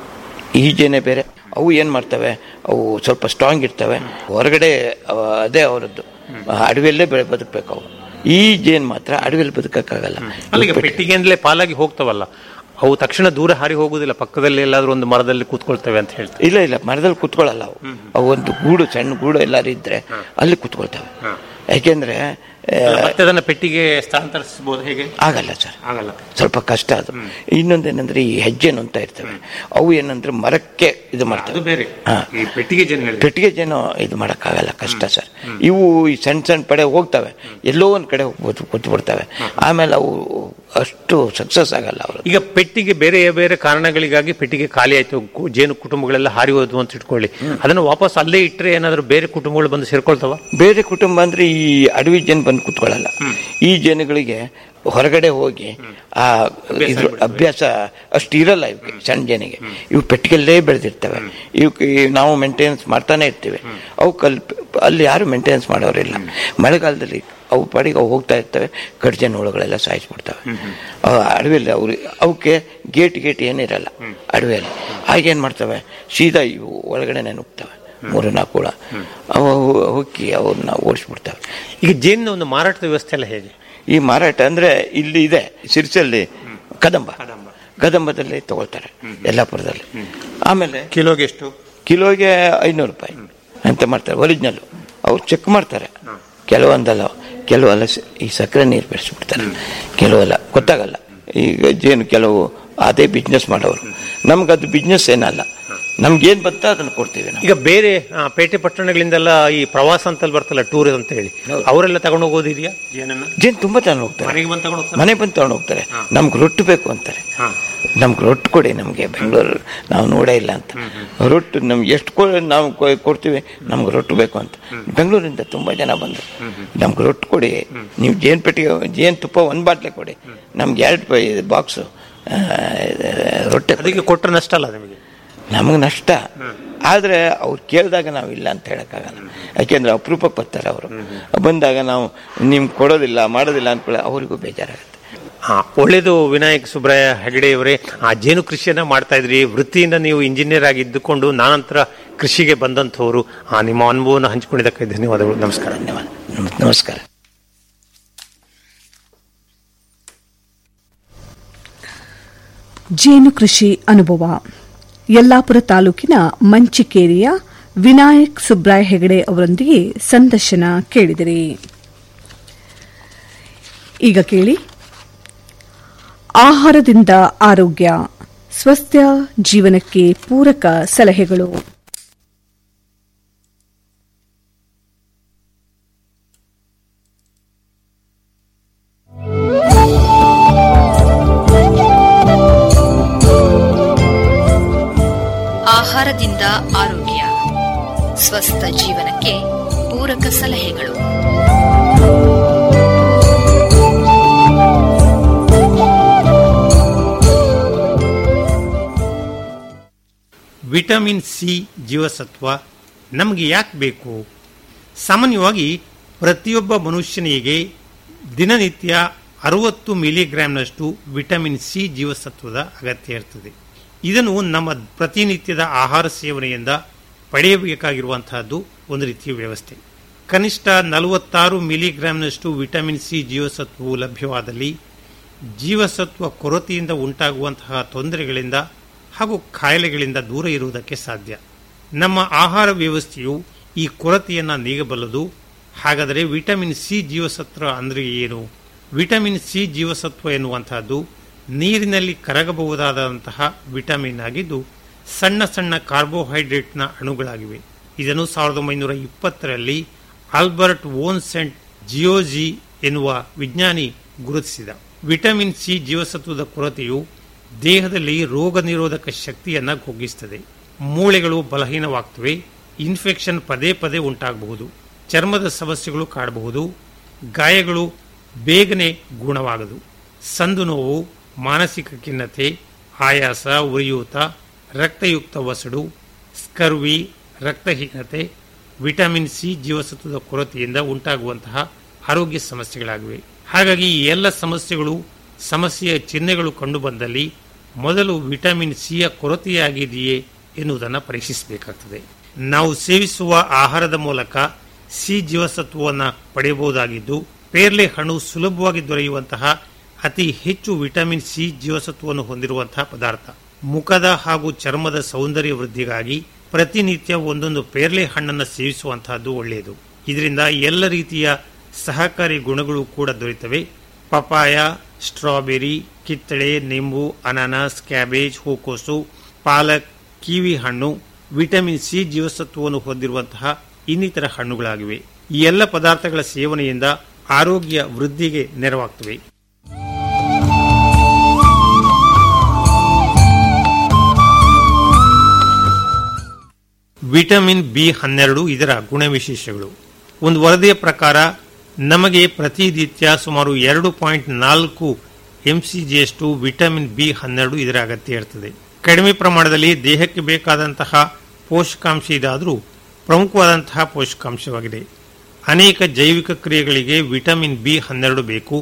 ಈ ಜೇನೆ ಬೇರೆ ಅವು ಏನು ಮಾಡ್ತವೆ ಅವು ಸ್ವಲ್ಪ ಸ್ಟ್ರಾಂಗ್ ಇರ್ತವೆ ಹೊರಗಡೆ ಅವ ಅದೇ ಅವರದ್ದು ಅಡವಿಯಲ್ಲೇ ಬೆಳೆ ಬದುಕಬೇಕು ಅವು ಈ ಜೇನು ಮಾತ್ರ ಅಡವಿಯಲ್ಲಿ ಬದುಕಕ್ಕಾಗಲ್ಲ ಅಲ್ಲ ಈಗ ಪೆಟ್ಟಿಗೆಯಿಂದಲೇ ಪಾಲಾಗಿ ಹೋಗ್ತಾವಲ್ಲ ಅವು ತಕ್ಷಣ ದೂರ ಹಾರಿ ಹೋಗುದಿಲ್ಲ ಪಕ್ಕದಲ್ಲಿ ಎಲ್ಲಾದ್ರೂ ಒಂದು ಮರದಲ್ಲಿ ಕೂತ್ಕೊಳ್ತವೆ ಅಂತ ಹೇಳ್ತಾರೆ ಇಲ್ಲ ಇಲ್ಲ ಮರದಲ್ಲಿ ಕುತ್ಕೊಳ್ಳಲ್ಲ ಅವು ಅವು ಒಂದು ಗೂಡು ಸಣ್ಣ ಗೂಡು ಎಲ್ಲಾರು ಇದ್ರೆ ಅಲ್ಲಿ ಕುತ್ಕೊಳ್ತವೆ ಯಾಕೆಂದ್ರೆ ಆ, ಮತ್ತೆ ಅದನ್ನ ಪೆಟ್ಟಿಗೆ ಸ್ಥಳಾಂತರಿಸಬಹುದು ಹೇಗೆ ಆಗಲ್ಲ ಸರ್ ಆಗಲ್ಲ ಸ್ವಲ್ಪ ಕಷ್ಟ ಅದು ಇನ್ನೊಂದೇನಂದ್ರೆ ಈ ಹೆಜ್ಜೆನು ಅಂತ ಇರ್ತವೆ ಅವು ಏನಂದ್ರೆ ಮರಕ್ಕೆ ಇದು ಮಾಡ್ತವೆ ಅದು ಬೇರೆ ಹಾ. ಈ ಪೆಟ್ಟಿಗೆ ಜೇನು ಹೇಳಿದ್ರೆ ಪೆಟ್ಟಿಗೆ ಜೇನು ಇದು ಮಾಡೋಕ್ಕಾಗಲ್ಲ ಕಷ್ಟ ಸರ್ ಇವು ಈ ಸಣ್ಣ ಸಣ್ಣ ಪಡೆ ಹೋಗ್ತವೆ ಎಲ್ಲೋ ಒಂದು ಕಡೆ ಕೂತ್- ಕೂತ್ಬಿಡ್ತವೆ ಆಮೇಲೆ ಅವು ಅಷ್ಟು ಸಕ್ಸಸ್ ಆಗಲ್ಲ ಅವರು ಈಗ ಪೆಟ್ಟಿಗೆ ಬೇರೆ ಬೇರೆ ಕಾರಣಗಳಿಗಾಗಿ ಪೆಟ್ಟಿಗೆ ಖಾಲಿ ಆಯ್ತು ಕು- ಜೇನು ಕುಟುಂಬಗಳೆಲ್ಲ ಹಾರಿ ಹೋದ್ವು ಅಂತ ಇಟ್ಕೊಳ್ಳಿ ಅದನ್ನು ವಾಪಸ್ ಅಲ್ಲೇ ಇಟ್ಟರೆ ಏನಾದರೂ ಬೇರೆ ಕುಟುಂಬಗಳು ಬಂದು ಸೇರ್ಕೊಳ್ತಾವ ಬೇರೆ ಕುಟುಂಬ ಅಂದ್ರೆ ಈ ಅಡವಿ ಜೇನು ಬಂದು ಕೂತ್ಕೊಳ್ಳಲ್ಲ ಈ ಜೇನುಗಳಿಗೆ ಹೊರಗಡೆ ಹೋಗಿ ಆ ಇದ್ರ ಅಭ್ಯಾಸ ಅಷ್ಟು ಇರಲ್ಲ ಇವಕ್ಕೆ ಸಣ್ಣ ಜೇನಿಗೆ ಇವು ಪೆಟ್ಟಿಗೆಲ್ಲೇ ಬೆಳೆದಿರ್ತವೆ ಇವಕ್ಕೆ ನಾವು ಮೇಂಟೆನೆನ್ಸ್ ಮಾಡ್ತಾನೆ ಇರ್ತೀವಿ ಅವು ಕಲ್ ಅಲ್ಲಿ ಯಾರು ಮೇಂಟೆನೆನ್ಸ್ ಮಾಡೋರಿಲ್ಲ ಮಳೆಗಾಲದಲ್ಲಿ ಅವು ಪಾಡಿಗೆ ಅವು ಹೋಗ್ತಾ ಇರ್ತವೆ ಕಡ್ಜನ್ ಹುಳುಗಳೆಲ್ಲ ಸಾಯಿಸ್ಬಿಡ್ತವೆ ಆ ಅಡವಿಯಲ್ಲಿ ಅವ್ರು ಅವಕ್ಕೆ ಗೇಟ್ ಗೇಟ್ ಏನಿರಲ್ಲ ಅಡವಿಯಲ್ಲಿ ಆಗೇನು ಮಾಡ್ತವೆ ಸೀದಾ ಇವು ಒಳಗಡೆ ನುಗ್ತವೆ ಮೂರು ನಾಲ್ಕು ಹುಳ ಅವು ಹೊಕ್ಕಿ ಅವ್ರನ್ನ ಓಡಿಸ್ಬಿಡ್ತವೆ ಈಗ ಜೇನಿನ ಒಂದು ಮಾರಾಟದ ವ್ಯವಸ್ಥೆ ಎಲ್ಲ ಹೇಗೆ ಈ ಮಾರಾಟ ಅಂದ್ರೆ ಇಲ್ಲಿ ಇದೆ ಸಿರ್ಸಲ್ಲಿ ಕದಂಬ ಕದಂಬದಲ್ಲಿ ತಗೊಳ್ತಾರೆ ಯಲ್ಲಾಪುರದಲ್ಲಿ ಆಮೇಲೆ ಕಿಲೋಗೆ ಎಷ್ಟು ಕಿಲೋಗೆ ಐನೂರು ರೂಪಾಯಿ ಅಂತ ಮಾಡ್ತಾರೆ ಒರಿಜಿನಲ್ ಅವ್ರು ಚೆಕ್ ಮಾಡ್ತಾರೆ ಕೆಲವೊಂದಲ್ಲ ಕೆಲವೆಲ್ಲ ಸ- ಈ ಸಕ್ಕರೆ ನೀರು ಬೆಳೆಸ್ಬಿಡ್ತಾರೆ ಕೆಲವೆಲ್ಲ ಗೊತ್ತಾಗಲ್ಲ ಈಗ ಜೇನು ಕೆಲವು ಅದೇ ಬಿಸ್ನೆಸ್ ಮಾಡೋರು ನಮ್ಗದು ಬಿಸ್ನೆಸ್ ಏನಲ್ಲ ನಮ್ಗೇನು ಬತ್ತಾ ಅದನ್ನು ಕೊಡ್ತೀವಿ ನಾವು ಈಗ ಬೇರೆ ಆ, ಪೇಟೆ ಪಟ್ಟಣಗಳಿಂದೆಲ್ಲ ಈ ಪ್ರವಾಸ ಅಂತಲ್ಲಿ ಬರ್ತಲ್ಲ ಟೂರ್ ಅಂತ ಹೇಳಿ ಅವರೆಲ್ಲ ತಗೊಂಡು ಹೋಗೋದಿದೆಯಾ ಜೇನನ್ನ ಜೇನು ತುಂಬಾ ತಗೊಂಡು ಹೋಗ್ತಾರೆ ಮನೆಗೆ ಬಂದು ತಗೊಂಡು ಹೋಗ್ತಾರೆ ಮನೆ ಬಂದು ತಗೊಂಡು ಹೋಗ್ತಾರೆ ನಮ್ಗೆ ರೊಟ್ಟು ಬೇಕು ಅಂತಾರೆ ಹಾ. ನಮ್ಗೆ ರೊಟ್ಟು ಕೊಡಿ ನಮಗೆ ಬೆಂಗಳೂರು ನಾವು ನೋಡೇ ಇಲ್ಲ ಅಂತ ರೊಟ್ಟು ನಮ್ಗೆ ಎಷ್ಟು ಕೊ ನಾವು ಕೊ- ಕೊಡ್ತೀವಿ ನಮ್ಗೆ ರೊಟ್ಟು ಬೇಕು ಅಂತ ಬೆಂಗಳೂರಿಂದ ತುಂಬ ಜನ ಬಂದರು ನಮ್ಗೆ ರೊಟ್ಟು ಕೊಡಿ ನೀವು ಜೇನು ಪೆಟ್ಟಿಗೆ ಜೇನು ತುಪ್ಪ ಒಂದು ಬಾಟ್ಲೆ ಕೊಡಿ ನಮ್ಗೆ ಎರಡು ಬಾಕ್ಸು ರೊಟ್ಟೆ ಕೊಡಿ. ಅದಕ್ಕೆ ಕೊಟ್ಟರೆ ನಷ್ಟ ಅಲ್ಲ ನಿಮಗೆ ನಮಗೆ ನಷ್ಟ ಆದರೆ ಅವ್ರು ಕೇಳಿದಾಗ ನಾವು ಇಲ್ಲ ಅಂತ ಹೇಳೋಕ್ಕಾಗಲ್ಲ ಯಾಕೆಂದ್ರೆ ಅಪರೂಪಕ್ಕೆ ಬರ್ತಾರೆ ಅವರು ಬಂದಾಗ ನಾವು ನಿಮ್ಗೆ ಕೊಡೋದಿಲ್ಲ ಮಾಡೋದಿಲ್ಲ ಅಂದ್ಕೊಳ್ಳಿ ಅವರಿಗೂ ಬೇಜಾರಾಗುತ್ತೆ ಹಾ ಒಳ್ಳೇದು ವಿನಾಯಕ್ ಸುಬ್ರಾಯ ಹೆಗಡೆಯವರೇ ಆ ಜೇನು ಕೃಷಿಯನ್ನ ಮಾಡ್ತಾ ಇದ್ರಿ ವೃತ್ತಿಯಿಂದ ನೀವು ಇಂಜಿನಿಯರ್ ಆಗಿ ಇದ್ದುಕೊಂಡು ನಾನಂತರ ಕೃಷಿಗೆ ಬಂದಂಥವ್ರು ಆ ನಿಮ್ಮ ಅನುಭವವನ್ನು ಹಂಚಿಕೊಂಡಿದ್ದಕ್ಕೆ ಧನ್ಯವಾದಗಳು ನಮಸ್ಕಾರ ಧನ್ಯವಾದ ನಮ್- ನಮಸ್ಕಾರ ಜೇನು ಕೃಷಿ ಅನುಭವ ಯಲ್ಲಾಪುರ ತಾಲೂಕಿನ ಮಂಚಿಕೇರಿಯ ವಿನಾಯಕ್ ಸುಬ್ರಾಯ್ ಹೆಗಡೆ ಅವರೊಂದಿಗೆ ಸಂದರ್ಶನ ಕೇಳಿದಿರಿ ಈಗ ಕೇಳಿ ಆಹಾರದಿಂದ ಆರೋಗ್ಯ ಸ್ವಸ್ಥ ಜೀವನಕ್ಕೆ ಪೂರಕ ಸಲಹೆಗಳು ಆಹಾರ ಆಹಾರದಿಂದ ಆರೋಗ್ಯ ಸ್ವಸ್ಥ ಜೀವನಕ್ಕೆ ಪೂರಕ ಸಲಹೆಗಳು ವಿಟಮಿನ್ ಸಿ ಜೀವಸತ್ವ ನಮಗೆ ಯಾಕೆ ಬೇಕು ಸಾಮಾನ್ಯವಾಗಿ ಪ್ರತಿಯೊಬ್ಬ ಮನುಷ್ಯನಿಗೆ ದಿನನಿತ್ಯ ಅರವತ್ತು ಮಿಲಿಗ್ರಾಂನಷ್ಟು ವಿಟಮಿನ್ ಸಿ ಜೀವಸತ್ವದ ಅಗತ್ಯ ಇರ್ತದೆ ಇದನ್ನು ನಮ್ಮ ಪ್ರತಿನಿತ್ಯದ ಆಹಾರ ಸೇವನೆಯಿಂದ ಪಡೆಯಬೇಕಾಗಿರುವಂತಹದ್ದು ಒಂದು ರೀತಿಯ ವ್ಯವಸ್ಥೆ ಕನಿಷ್ಠ ನಲವತ್ತಾರು ಮಿಲಿಗ್ರಾಂನಷ್ಟು ವಿಟಮಿನ್ ಸಿ ಜೀವಸತ್ವವು ಲಭ್ಯವಾದಲ್ಲಿ ಜೀವಸತ್ವ ಕೊರತೆಯಿಂದ ಉಂಟಾಗುವಂತಹ ತೊಂದರೆಗಳಿಂದ ಹಾಗೂ ಕಾಯಿಲೆಗಳಿಂದ ದೂರ ಇರುವುದಕ್ಕೆ ಸಾಧ್ಯ ನಮ್ಮ ಆಹಾರ ವ್ಯವಸ್ಥೆಯು ಈ ಕೊರತೆಯನ್ನು ನೀಗಬಲ್ಲದು ಹಾಗಾದರೆ ವಿಟಮಿನ್ ಸಿ ಜೀವಸತ್ವ ಅಂದರೆ ಏನು ವಿಟಮಿನ್ ಸಿ ಜೀವಸತ್ವ ಎನ್ನುವಂತಹದ್ದು ನೀರಿನಲ್ಲಿ ಕರಗಬಹುದಾದಂತಹ ವಿಟಮಿನ್ ಆಗಿದ್ದು ಸಣ್ಣ ಸಣ್ಣ ಕಾರ್ಬೋಹೈಡ್ರೇಟ್ನ ಅಣುಗಳಾಗಿವೆ ಇದನ್ನು ಸಾವಿರದ ಒಂಬೈನೂರ ಇಪ್ಪತ್ತರಲ್ಲಿ ಆಲ್ಬರ್ಟ್ ಓನ್ಸೆಂಟ್ ಜಿಯೋಜಿ ಎನ್ನುವ ವಿಜ್ಞಾನಿ ಗುರುತಿಸಿದ ವಿಟಮಿನ್ ಸಿ ಜೀವಸತ್ವದ ಕೊರತೆಯು ದೇಹದಲ್ಲಿ ರೋಗ ನಿರೋಧಕ ಶಕ್ತಿಯನ್ನು ಕುಗ್ಗಿಸುತ್ತದೆ ಮೂಳೆಗಳು ಬಲಹೀನವಾಗ್ತವೆ ಇನ್ಫೆಕ್ಷನ್ ಪದೇ ಪದೇ ಉಂಟಾಗಬಹುದು ಚರ್ಮದ ಸಮಸ್ಯೆಗಳು ಕಾಡಬಹುದು ಗಾಯಗಳು ಬೇಗನೆ ಗುಣವಾಗದು ಸಂದು ನೋವು ಮಾನಸಿಕ ಖಿನ್ನತೆ ಆಯಾಸ ಉರಿಯೂತ ರಕ್ತಯುಕ್ತ ವಸಡು ಸ್ಕರ್ವಿ ರಕ್ತಹೀನತೆ ವಿಟಮಿನ್ ಸಿ ಜೀವಸತ್ವದ ಕೊರತೆಯಿಂದ ಉಂಟಾಗುವಂತಹ ಆರೋಗ್ಯ ಸಮಸ್ಯೆಗಳಾಗಿವೆ ಹಾಗಾಗಿ ಈ ಎಲ್ಲ ಸಮಸ್ಯೆಗಳು ಸಮಸ್ಯೆಯ ಚಿಹ್ನೆಗಳು ಕಂಡುಬಂದಲ್ಲಿ ಮೊದಲು ವಿಟಮಿನ್ ಸಿಯ ಕೊರತೆಯಾಗಿದೆಯೇ ಎನ್ನುವುದನ್ನು ಪರೀಕ್ಷಿಸಬೇಕಾಗ್ತದೆ ನಾವು ಸೇವಿಸುವ ಆಹಾರದ ಮೂಲಕ ಸಿ ಜೀವಸತ್ವವನ್ನು ಪಡೆಯಬಹುದಾಗಿದ್ದು ಪೇರ್ಲೆ ಹಣ್ಣು ಸುಲಭವಾಗಿ ದೊರೆಯುವಂತಹ ಅತಿ ಹೆಚ್ಚು ವಿಟಮಿನ್ ಸಿ ಜೀವಸತ್ವವನ್ನು ಹೊಂದಿರುವಂತಹ ಪದಾರ್ಥ ಮುಖದ ಹಾಗೂ ಚರ್ಮದ ಸೌಂದರ್ಯ ವೃದ್ಧಿಗಾಗಿ ಪ್ರತಿನಿತ್ಯ ಒಂದೊಂದು ಪೇರ್ಲೆ ಹಣ್ಣನ್ನು ಸೇವಿಸುವಂತಹದ್ದು ಒಳ್ಳೆಯದು ಇದರಿಂದ ಎಲ್ಲ ರೀತಿಯ ಸಹಕಾರಿ ಗುಣಗಳು ಕೂಡ ದೊರೆಯುತ್ತವೆ ಪಪಾಯ ಸ್ಟ್ರಾಬೆರಿ ಕಿತ್ತಳೆ ನಿಂಬು ಅನಾನಸ್ ಕ್ಯಾಬೇಜ್ ಹೂಕೋಸು ಪಾಲಕ್ ಕಿವಿ ಹಣ್ಣು ವಿಟಮಿನ್ ಸಿ ಜೀವಸತ್ವವನ್ನು ಹೊಂದಿರುವಂತಹ ಇನ್ನಿತರ ಹಣ್ಣುಗಳಾಗಿವೆ ಈ ಎಲ್ಲ ಪದಾರ್ಥಗಳ ಸೇವನೆಯಿಂದ ಆರೋಗ್ಯ ವೃದ್ಧಿಗೆ ನೆರವಾಗ್ತವೆ ವಿಟಮಿನ್ ಬಿ ಹನ್ನೆರಡು ಇದರ ಗುಣವಿಶೇಷಗಳು ಒಂದು ವರದಿಯ ಪ್ರಕಾರ ನಮಗೆ ಪ್ರತಿನಿತ್ಯ ಸುಮಾರು ಎರಡು ಪಾಯಿಂಟ್ ನಾಲ್ಕು ಎಂಸಿಜಿಯಷ್ಟು ವಿಟಮಿನ್ ಬಿ ಹನ್ನೆರಡು ಇದರ ಅಗತ್ಯ ಇರ್ತದೆ ಕಡಿಮೆ ಪ್ರಮಾಣದಲ್ಲಿ ದೇಹಕ್ಕೆ ಬೇಕಾದಂತಹ ಪೋಷಕಾಂಶ ಇದಾದರೂ ಪ್ರಮುಖವಾದಂತಹ ಪೋಷಕಾಂಶವಾಗಿದೆ ಅನೇಕ ಜೈವಿಕ ಕ್ರಿಯೆಗಳಿಗೆ ವಿಟಮಿನ್ ಬಿ ಹನ್ನೆರಡು ಬೇಕು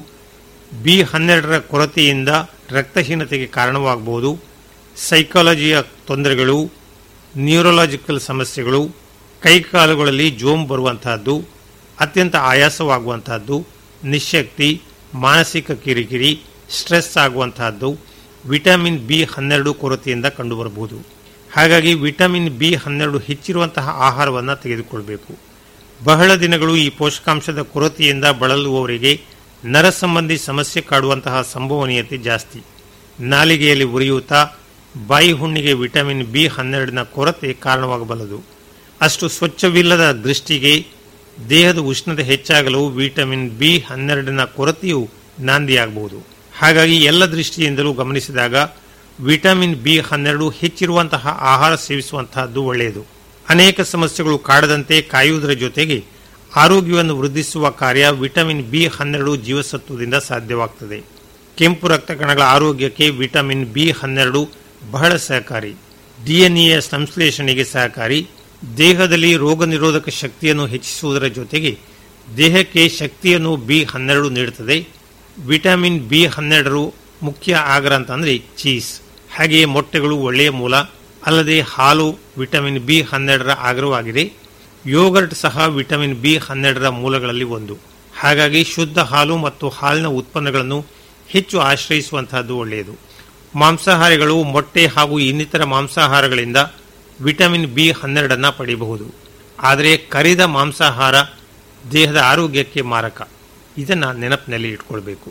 ಬಿ ಹನ್ನೆರಡರ ಕೊರತೆಯಿಂದ ರಕ್ತಹೀನತೆಗೆ ಕಾರಣವಾಗಬಹುದು ಸೈಕಾಲಜಿಯ ತೊಂದರೆಗಳು ನ್ಯೂರಲಾಜಿಕಲ್ ಸಮಸ್ಯೆಗಳು ಕೈಕಾಲುಗಳಲ್ಲಿ ಜೋಮ್ ಬರುವಂತಹದ್ದು ಅತ್ಯಂತ ಆಯಾಸವಾಗುವಂತಹದ್ದು ನಿಶಕ್ತಿ ಮಾನಸಿಕ ಕಿರಿಕಿರಿ ಸ್ಟ್ರೆಸ್ ಆಗುವಂತಹದ್ದು ವಿಟಮಿನ್ ಬಿ ಹನ್ನೆರಡು ಕೊರತೆಯಿಂದ ಕಂಡುಬರಬಹುದು ಹಾಗಾಗಿ ವಿಟಮಿನ್ ಬಿ ಹನ್ನೆರಡು ಹೆಚ್ಚಿರುವಂತಹ ಆಹಾರವನ್ನು ತೆಗೆದುಕೊಳ್ಬೇಕು ಬಹಳ ದಿನಗಳು ಈ ಪೋಷಕಾಂಶದ ಕೊರತೆಯಿಂದ ಬಳಲುವವರಿಗೆ ನರ ಸಂಬಂಧಿ ಸಮಸ್ಯೆ ಕಾಡುವಂತಹ ಸಂಭವನೀಯತೆ ಜಾಸ್ತಿ ನಾಲಿಗೆಯಲ್ಲಿ ಉರಿಯೂತ ಬಾಯಿ ಹುಣ್ಣಿಗೆ ವಿಟಮಿನ್ ಬಿ ಹನ್ನೆರಡಿನ ಕೊರತೆ ಕಾರಣವಾಗಬಲ್ಲದು ಅಷ್ಟು ಸ್ವಚ್ಛವಿಲ್ಲದ ದೃಷ್ಟಿಗೆ ದೇಹದ ಉಷ್ಣತೆ ಹೆಚ್ಚಾಗಲು ವಿಟಮಿನ್ ಬಿ ಹನ್ನೆರಡಿನ ಕೊರತೆಯು ನಾಂದಿಯಾಗಬಹುದು ಹಾಗಾಗಿ ಎಲ್ಲ ದೃಷ್ಟಿಯಿಂದಲೂ ಗಮನಿಸಿದಾಗ ವಿಟಮಿನ್ ಬಿ ಹನ್ನೆರಡು ಹೆಚ್ಚಿರುವಂತಹ ಆಹಾರ ಸೇವಿಸುವಂತಹದ್ದು ಒಳ್ಳೆಯದು ಅನೇಕ ಸಮಸ್ಯೆಗಳು ಕಾಡದಂತೆ ಕಾಯುವುದರ ಜೊತೆಗೆ ಆರೋಗ್ಯವನ್ನು ವೃದ್ಧಿಸುವ ಕಾರ್ಯ ವಿಟಮಿನ್ ಬಿ ಹನ್ನೆರಡು ಜೀವಸತ್ವದಿಂದ ಸಾಧ್ಯವಾಗುತ್ತದೆ ಕೆಂಪು ರಕ್ತ ಕಣಗಳ ಆರೋಗ್ಯಕ್ಕೆ ವಿಟಮಿನ್ ಬಿ ಹನ್ನೆರಡು ಬಹಳ ಸಹಕಾರಿ ಡಿಎನ್ಎ ಸಂಶ್ಲೇಷಣೆಗೆ ಸಹಕಾರಿ ದೇಹದಲ್ಲಿ ರೋಗ ನಿರೋಧಕ ಶಕ್ತಿಯನ್ನು ಹೆಚ್ಚಿಸುವುದರ ಜೊತೆಗೆ ದೇಹಕ್ಕೆ ಶಕ್ತಿಯನ್ನು ಬಿ ಹನ್ನೆರಡು ನೀಡುತ್ತದೆ ವಿಟಮಿನ್ ಬಿ ಹನ್ನೆರಡರು ಮುಖ್ಯ ಆಗರ ಅಂತಂದ್ರೆ ಚೀಸ್ ಹಾಗೆಯೇ ಮೊಟ್ಟೆಗಳು ಒಳ್ಳೆಯ ಮೂಲ ಅಲ್ಲದೆ ಹಾಲು ವಿಟಮಿನ್ ಬಿ ಹನ್ನೆರಡರ ಆಗರವಾಗಿದೆ ಯೋಗರ್ಟ್ ಸಹ ವಿಟಮಿನ್ ಬಿ ಹನ್ನೆರಡರ ಮೂಲಗಳಲ್ಲಿ ಒಂದು ಹಾಗಾಗಿ ಶುದ್ಧ ಹಾಲು ಮತ್ತು ಹಾಲಿನ ಉತ್ಪನ್ನಗಳನ್ನು ಹೆಚ್ಚು ಆಶ್ರಯಿಸುವಂತಹದ್ದು ಒಳ್ಳೆಯದು ಮಾಂಸಾಹಾರಿಗಳು ಮೊಟ್ಟೆ ಹಾಗೂ ಇನ್ನಿತರ ಮಾಂಸಾಹಾರಗಳಿಂದ ವಿಟಮಿನ್ ಬಿ ಹನ್ನೆರಡನ್ನ ಪಡೆಯಬಹುದು ಆದರೆ ಕರಿದ ಮಾಂಸಾಹಾರ ದೇಹದ ಆರೋಗ್ಯಕ್ಕೆ ಮಾರಕ ಇದನ್ನ ನೆನಪಿನಲ್ಲಿ ಇಟ್ಕೊಳ್ಬೇಕು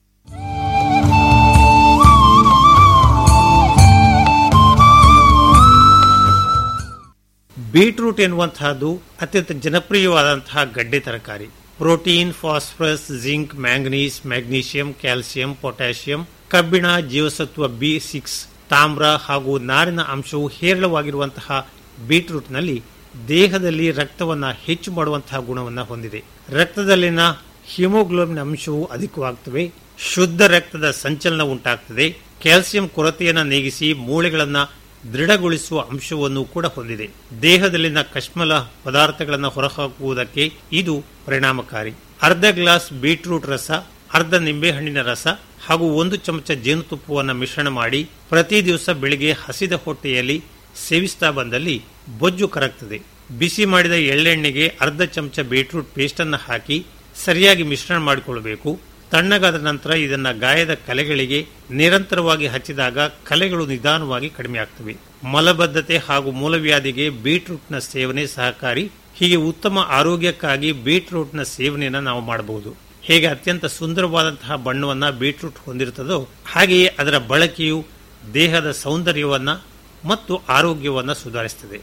ಬೀಟ್ರೂಟ್ ಎನ್ನುವಂತಹದ್ದು ಅತ್ಯಂತ ಜನಪ್ರಿಯವಾದಂತಹ ಗಡ್ಡೆ ತರಕಾರಿ protein phosphorus zinc manganese magnesium calcium potassium ಕಬ್ಬಿಣ ಜೀವಸತ್ವ ಬಿ ಸಿಕ್ಸ್ ತಾಮ್ರ ಹಾಗೂ ನಾರಿನ ಅಂಶವು ಹೇರಳವಾಗಿರುವಂತಹ ಬೀಟ್ರೂಟ್ನಲ್ಲಿ ದೇಹದಲ್ಲಿ ರಕ್ತವನ್ನ ಹೆಚ್ಚು ಮಾಡುವಂತಹ ಗುಣವನ್ನ ಹೊಂದಿದೆ ರಕ್ತದಲ್ಲಿನ ಹಿಮೋಗ್ಲೋಬಿನ್ ಅಂಶವು ಅಧಿಕವಾಗುತ್ತವೆ ಶುದ್ಧ ರಕ್ತದ ಸಂಚಲನ ಉಂಟಾಗ್ತದೆ ಕ್ಯಾಲ್ಸಿಯಂ ಕೊರತೆಯನ್ನ ನೀಗಿಸಿ ಮೂಳೆಗಳನ್ನ ದೃಢಗೊಳಿಸುವ ಅಂಶವನ್ನು ಕೂಡ ಹೊಂದಿದೆ ದೇಹದಲ್ಲಿನ ಕಶ್ಮಲ ಪದಾರ್ಥಗಳನ್ನು ಹೊರಹಾಕುವುದಕ್ಕೆ ಇದು ಪರಿಣಾಮಕಾರಿ ಅರ್ಧ ಗ್ಲಾಸ್ ಬೀಟ್ರೂಟ್ ರಸ ಅರ್ಧ ನಿಂಬೆಹಣ್ಣಿನ ರಸ ಹಾಗೂ ಒಂದು ಚಮಚ ಜೇನುತುಪ್ಪವನ್ನು ಮಿಶ್ರಣ ಮಾಡಿ ಪ್ರತಿ ದಿವಸ ಬೆಳಿಗ್ಗೆ ಹಸಿದ ಹೊಟ್ಟೆಯಲ್ಲಿ ಸೇವಿಸ್ತಾ ಬಂದಲ್ಲಿ ಬೊಜ್ಜು ಕರಗ್ತದೆ ಬಿಸಿ ಮಾಡಿದ ಎಳ್ಳೆಣ್ಣೆಗೆ ಅರ್ಧ ಚಮಚ ಬೀಟ್ರೂಟ್ ಪೇಸ್ಟ್ ಅನ್ನು ಹಾಕಿ ಸರಿಯಾಗಿ ಮಿಶ್ರಣ ಮಾಡಿಕೊಳ್ಳಬೇಕು ತಣ್ಣಗಾದ ನಂತರ ಇದನ್ನ ಗಾಯದ ಕಲೆಗಳಿಗೆ ನಿರಂತರವಾಗಿ ಹಚ್ಚಿದಾಗ ಕಲೆಗಳು ನಿಧಾನವಾಗಿ ಕಡಿಮೆ ಆಗ್ತವೆ ಮಲಬದ್ಧತೆ ಹಾಗೂ ಮೂಲವ್ಯಾಧಿಗೆ ಬೀಟ್ರೂಟ್ನ ಸೇವನೆ ಸಹಕಾರಿ ಹೀಗೆ ಉತ್ತಮ ಆರೋಗ್ಯಕ್ಕಾಗಿ ಬೀಟ್ರೂಟ್ನ ಸೇವನೆಯನ್ನು ನಾವು ಮಾಡಬಹುದು ಹೇಗೆ ಅತ್ಯಂತ ಸುಂದರವಾದಂತಹ ಬಣ್ಣವನ್ನ ಬೀಟ್ರೂಟ್ ಹೊಂದಿರುತ್ತದೋ ಹಾಗೆಯೇ ಅದರ ಬಳಕೆಯು ದೇಹದ ಸೌಂದರ್ಯವನ್ನ ಮತ್ತು ಆರೋಗ್ಯವನ್ನ ಸುಧಾರಿಸುತ್ತದೆ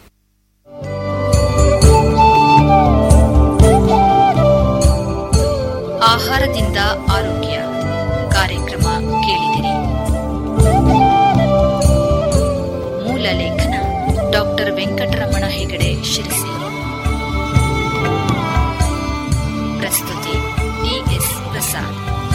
ಆಹಾರದಿಂದ ಆರೋಗ್ಯ ಕಾರ್ಯಕ್ರಮ ಕೇಳಿದಿರಿ ಮೂಲ ಲೇಖನ ಡಾಕ್ಟರ್ ವೆಂಕಟರಮಣ ಹೆಗಡೆ ಶಿರಸಿ ಪ್ರಸ್ತುತಿ ಡಿಎಸ್ ಪ್ರಸಾದ್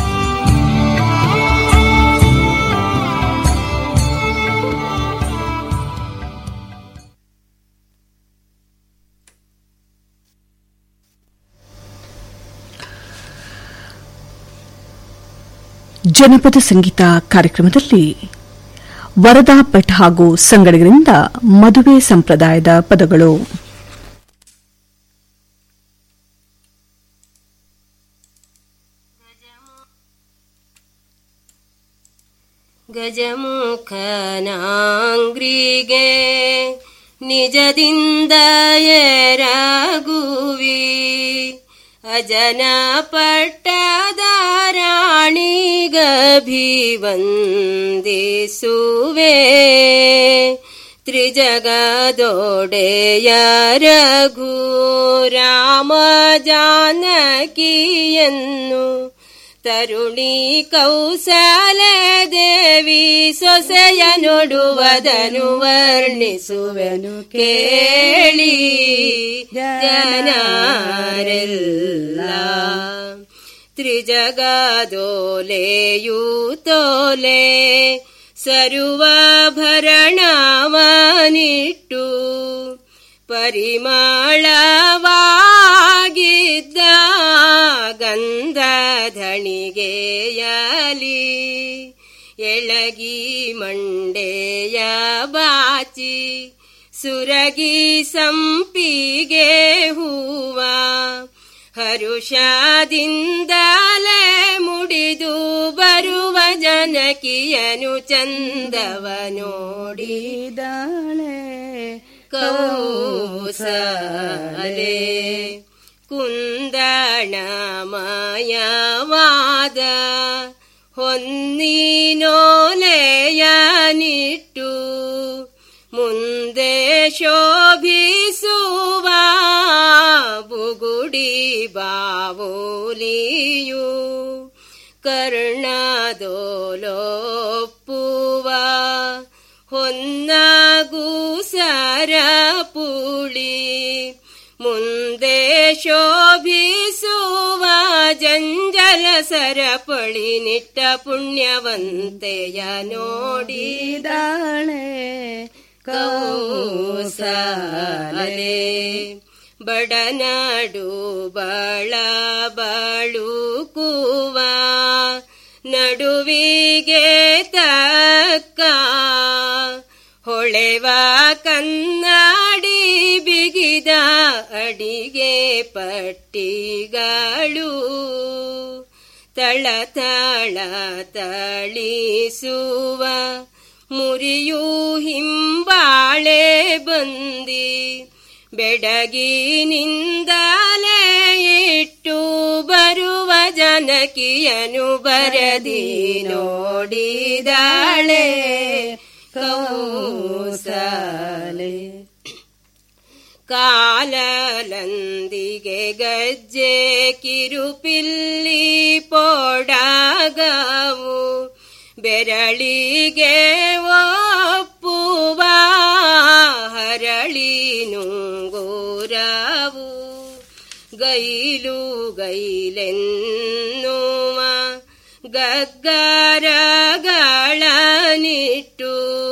ಜನಪದ ಸಂಗೀತ ಕಾರ್ಯಕ್ರಮದಲ್ಲಿ ವರದಾ ಭಟ್ ಹಾಗೂ ಸಂಗಡಿಗರಿಂದ ಮದುವೆ ಸಂಪ್ರದಾಯದ ಪದಗಳು ಗಜಮುಖನಾಂಗ್ರಿಗೆ ನಿಜದಿಂದ ಎರಗುವಿ ಅಜನ ಪಟ್ಟದ ರಾಣಿಗಭಿವಂದಿಸುವೆ ತ್ರಿಜಗದೊಡೆಯ ರಘು ರಾಮ ಜಾನಕಿಯನ್ನು ತರುಣಿ ಕೌಸಲ ದೇವಿ ಸೊಸೆಯ ನೋಡುವದನು ವರ್ಣಿಸುವೆನು ಕೇಳಿ ಜನರೆಲ್ಲ ತ್ರಿಜಗದೋಲೆಯೂ ಸರುವ ಭರಣವನಿಟ್ಟು ಪರಿಮಳವಾಗಿದ್ದ ಗಂಧಧಣಿಗೆಯಲಿ ಎಳಗಿ ಮಂಡೆಯ ಬಾಚಿ ಸುರಗಿ ಸಂಪಿಗೆ ಹೂವ ಹರುಷದಿಂದಲೇ ಮುಡಿದು ಬರುವ ಜನಕಿಯನು ಚಂದವ ನೋಡಿದಾಳೆ ಕೌಸಲೆ ಕುಂದಣಮಯವಾದ ಹೊನ್ನಿನೋಲೆಯನಿಟ್ಟು ಮುಂದೆ ಶೋಭಿಸುವ ಬುಗುಡಿ ಬಾವೋಲಿಯು ಕರ್ಣದೋಲೊಪ್ಪುವ ಹೊನ್ನಗೂಸರ ಪುಳಿ ಮುಂದೆ ಶೋಭಿಸುವ ಜಂಜಲ ಸರಪಳಿ ನಿಟ್ಟ ಪುಣ್ಯವಂತೆಯ ನೋಡಿದಾಳೆ ಕೌಸಲೆ ಬಡನಾಡು ಬಳ ಬಳುಕುವ ನಡುವಿಗೆ ತಕ್ಕ ಹೊಳೆವ ಕನ್ನಡಿ ಬಿಗಿದ ಅಡಿಗೆ ಪಟ್ಟಿಗಳು ತಳ ತಳ ತಳಿಸುವ ಮುರಿಯೂ ಹಿಂಬಾಳೆ ಬಂದಿ ಬೆಡಗಿನಿಂದಲೇ ಇಟ್ಟು ಬರುವ ಜನಕಿಯನು ಬರದಿ ನೋಡಿದಾಳೆ ಕೌಸಲೆ ಕಾಲಲಂದಿಗೆ ಗಜ್ಜೆ ಕಿರುಪಿಲ್ಲಿ ಪೋಡಾಗವು ಬೆರಳಿಗೆ ಓ ಗೈಲು ಗೈಲೆನ್ನುವ ಗಗ್ಗರಗಳನಿಟ್ಟು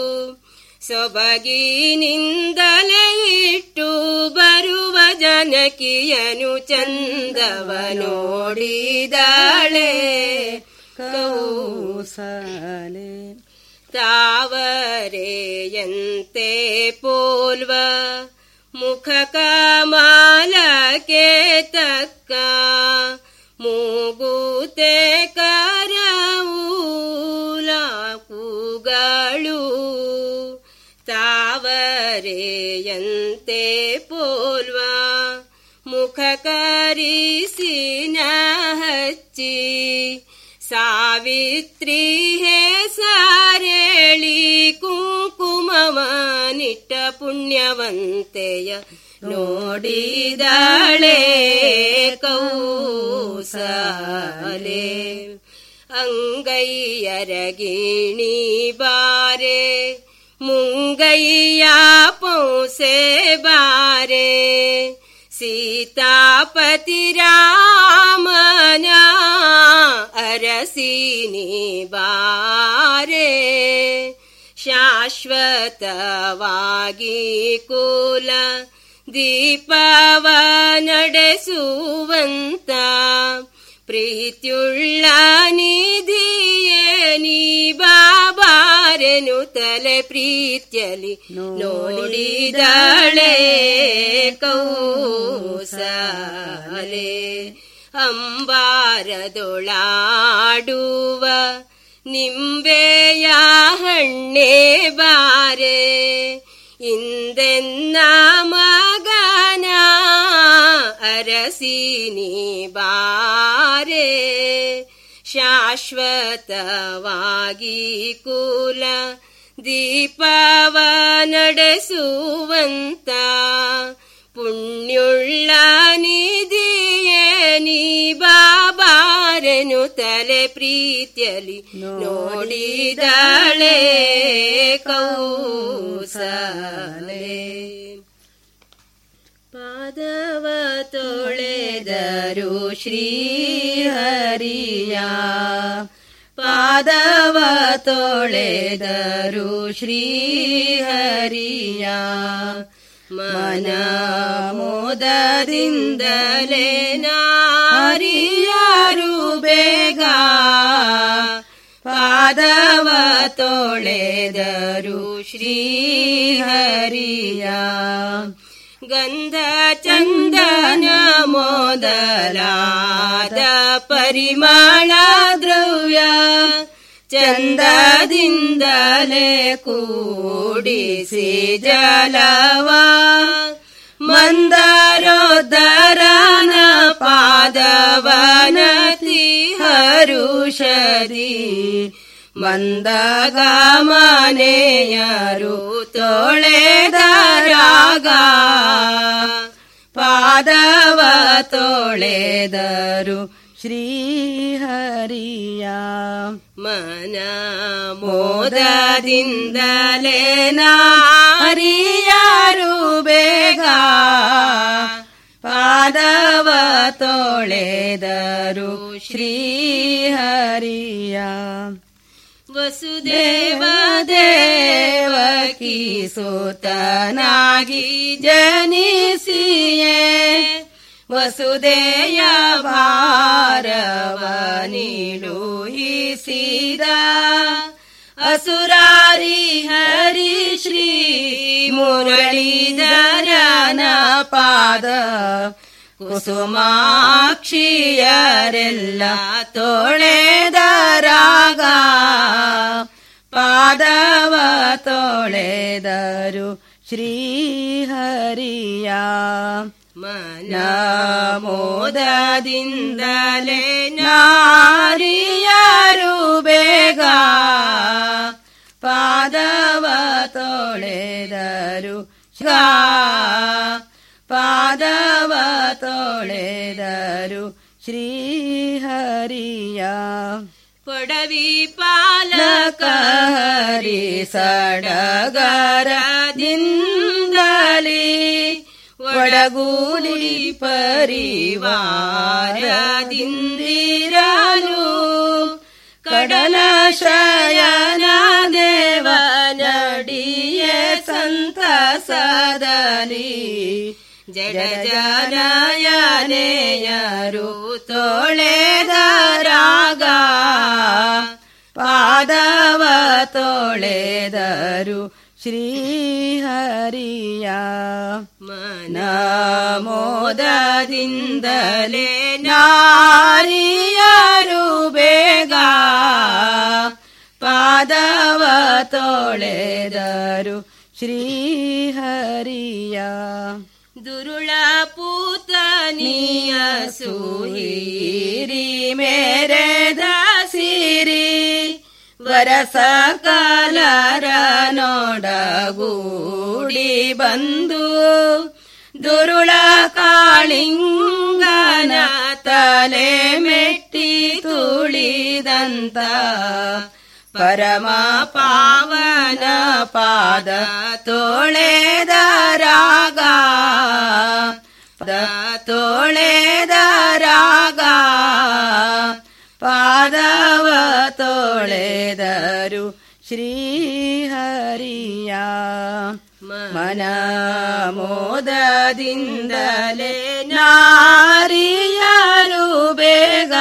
ಸೊಬಗಿನಿಂದಲೇ ಇಟ್ಟು ಬರುವ ಜನಕಿಯನು ಚಂದವ ನೋಡಿದಾಳೆ ಕೌಸಲೆ ತಾವರೆಯಂತೆ ಪೋಲ್ವ ಮುಖ ಕಮಾಲಕ್ಕೆ ತಕ್ಕ ಮೂಗುತೆ ಕರೂಲಾಕುಗಳು ತಾವರೆಯಂತೆ ಪೋಲ್ವ ಮುಖ ಕರಿಸಿನ ಹಚ್ಚಿ ಸಾವಿತ್ರಿ ಹೇ ಸಾರೇಳಿ ಕುಂಕುಮವ ನಿಟ್ಟ ಪುಣ್ಯವಂತೆಯ ನೋಡಿದಾಳೆ ಕೌಸಲೆ ಅಂಗೈಯರಗಿಣಿ ಬಾರೆ ಮುಂಗೈಯ ಪೌಸೆ ಬಾರೆ ಸೀತಾಪತಿ ರಾಮನ ಅರಸಿನಿ ಬಾರೆ ಶಾಶ್ವತವಾಗಿ ಕುಲ ದೀಪವ ನಡೆಸುವಂತ ಪ್ರೀತ್ಯುಳ್ಳ ನಿಧಿಯೇ ನೀ ಬಾಬಾರೆನು ತಲೆ ಪ್ರೀತ್ಯಲಿ ನೋಡಿದಳೆ ಕೌಸಲೆ ಅಂಬಾರದೊಳಾಡುವ ನಿಂಬೆಯ ಹಣ್ಣೆ ಬಾರೆ ಇಂದೆನ್ನ ಮಗನ ಅರಸಿನಿ ಬಾರೆ ಶಾಶ್ವತವಾಗಿ ಕುಲ ದೀಪವ ನಡೆಸುವಂತ ಪುಣ್ಯುಳ್ಳ ನಿಧಿಯೇ ನೀ ಬಾಬಾರೆನು ತಲೆ ಪ್ರೀತ್ಯಲಿ ನೋಡಿದಳೆ ಕೌಸಲೆ ಪಾದವ ತೊಳೆದರು ಶ್ರೀಹರಿಯ ಪಾದವ ತೊಳೆದರು ಶ್ರೀಹರಿಯ ಮನ ಮೋದದಿಂದಲೇ ನಾರಿಯಾರು ಬೇಗ ಪಾದವ ತೊಳೆದರು ಶ್ರೀಹರಿಯ ಗಂಧ ಚಂದನ ಮೊದಲಾದ ಪರಿಮಳ ದ್ರವ್ಯ ಚಂದದಿಂದಲೇ ಕೂಡಿಸಿ ಜಲವ ಮಂದರೋದರನ ಪಾದವನತಿ ಹರುಷದಿ ಮಂದಗಮನೆಯರು ತೊಳೆದರಾಗ ಪಾದವ ತೊಳೆದರು ಶ್ರೀಹರಿಯ ಮನ ಮೋದದಿಂದಲೇ ನಾರಿಯಾರು ಬೇಗ ಪಾದವ ತೊಳೆದರು ಶ್ರೀಹರಿಯ ವಸುದೇವ ದೇವಕಿ ಸುತನಾಗಿ ಜನಿಸಿಯೇ ವಸುದೆಯ ಭಾರವ ನೀಡುಹಿಸಿದ ಅಸುರಾರಿ ಹರಿ ಶ್ರೀ ಮುರಳೀಧರನ ಪಾದ ಕುಸುಮಾಕ್ಷಿಯರೆಲ್ಲ ತೊಳೆದರಾಗ ಪಾದವ ತೊಳೆದರು ಶ್ರೀಹರಿಯ ಮನ ಮೋದದಿಂದಲೇ ನಾರಿಯರು ಬೇಗ ಪಾದವ ತೊಳೆದರು ಶಾ ಪಾದವ ತೊಳೆದರು ಶ್ರೀಹರಿಯ ಪೊಡವಿ ಪಾಲಕ ಹರಿ ಸಡಗರದಿಂದಲೇ ಒಡಗೂಡಿ ಪರಿವಾರದಿಂದಿರಲು ಕಡಲ ಶಯನ ದೇವ ನಡಿಯೇ ಸಂತಸದಲಿ ಜಡ ಜನಯನೆಯರು ತೋಳೆದ ರಾಗ ಪಾದವ ತೊಳೆದರು ಶ್ರೀಹರಿಯ ಮನ ಮೋದದಿಂದಲೇ ನಾರಿಯರು ಬೇಗ ಪಾದವ ತೊಳೆದರು ಶ್ರೀಹರಿಯ ದುರುಳ ಪೂತನಿಯ ಸುಹೀರಿ ಮೇರೆದ ಸಿರಿ ವರಸ ಕಾಲರ ನೋಡಗೂಡಿ ಬಂದು ದುರುಳ ಕಾಳಿಂಗನ ತಲೆ ಮೆಟ್ಟಿ ತುಳಿದಂತ ಪರಮ ಪಾವನ ಪಾದ ತೋಳೆದ ರಾಗ ಪದ ತೋಳೆದ ರಾಗ ಪಾದವ ತೊಳೆದರು ಶ್ರೀಹರಿಯ ಮನ ಮೋದದಿಂದಲೇ ನಾರಿಯರು ಬೇಗ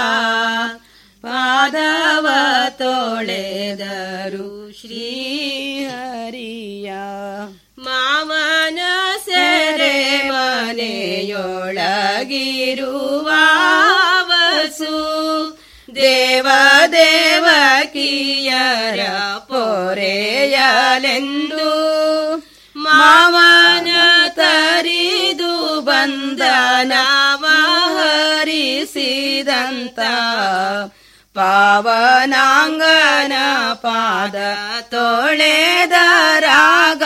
ಪಾದವ ತೊಳೆದರು ಶ್ರೀಹರಿಯ ಮಾಮನ ಸೆರೆ ಮನೆಯೊಳಗಿರುವ ವಸು ದೇವ ದೇವಕಿಯರ ಪೊರೆಯಲೆಂದು ಮಾವನ ತರಿದು ಬಂದನ ಹರಿಸಿದಂತ ಪಾವನಾಂಗನ ಪಾದ ತೊಳೆದ ರಾಗ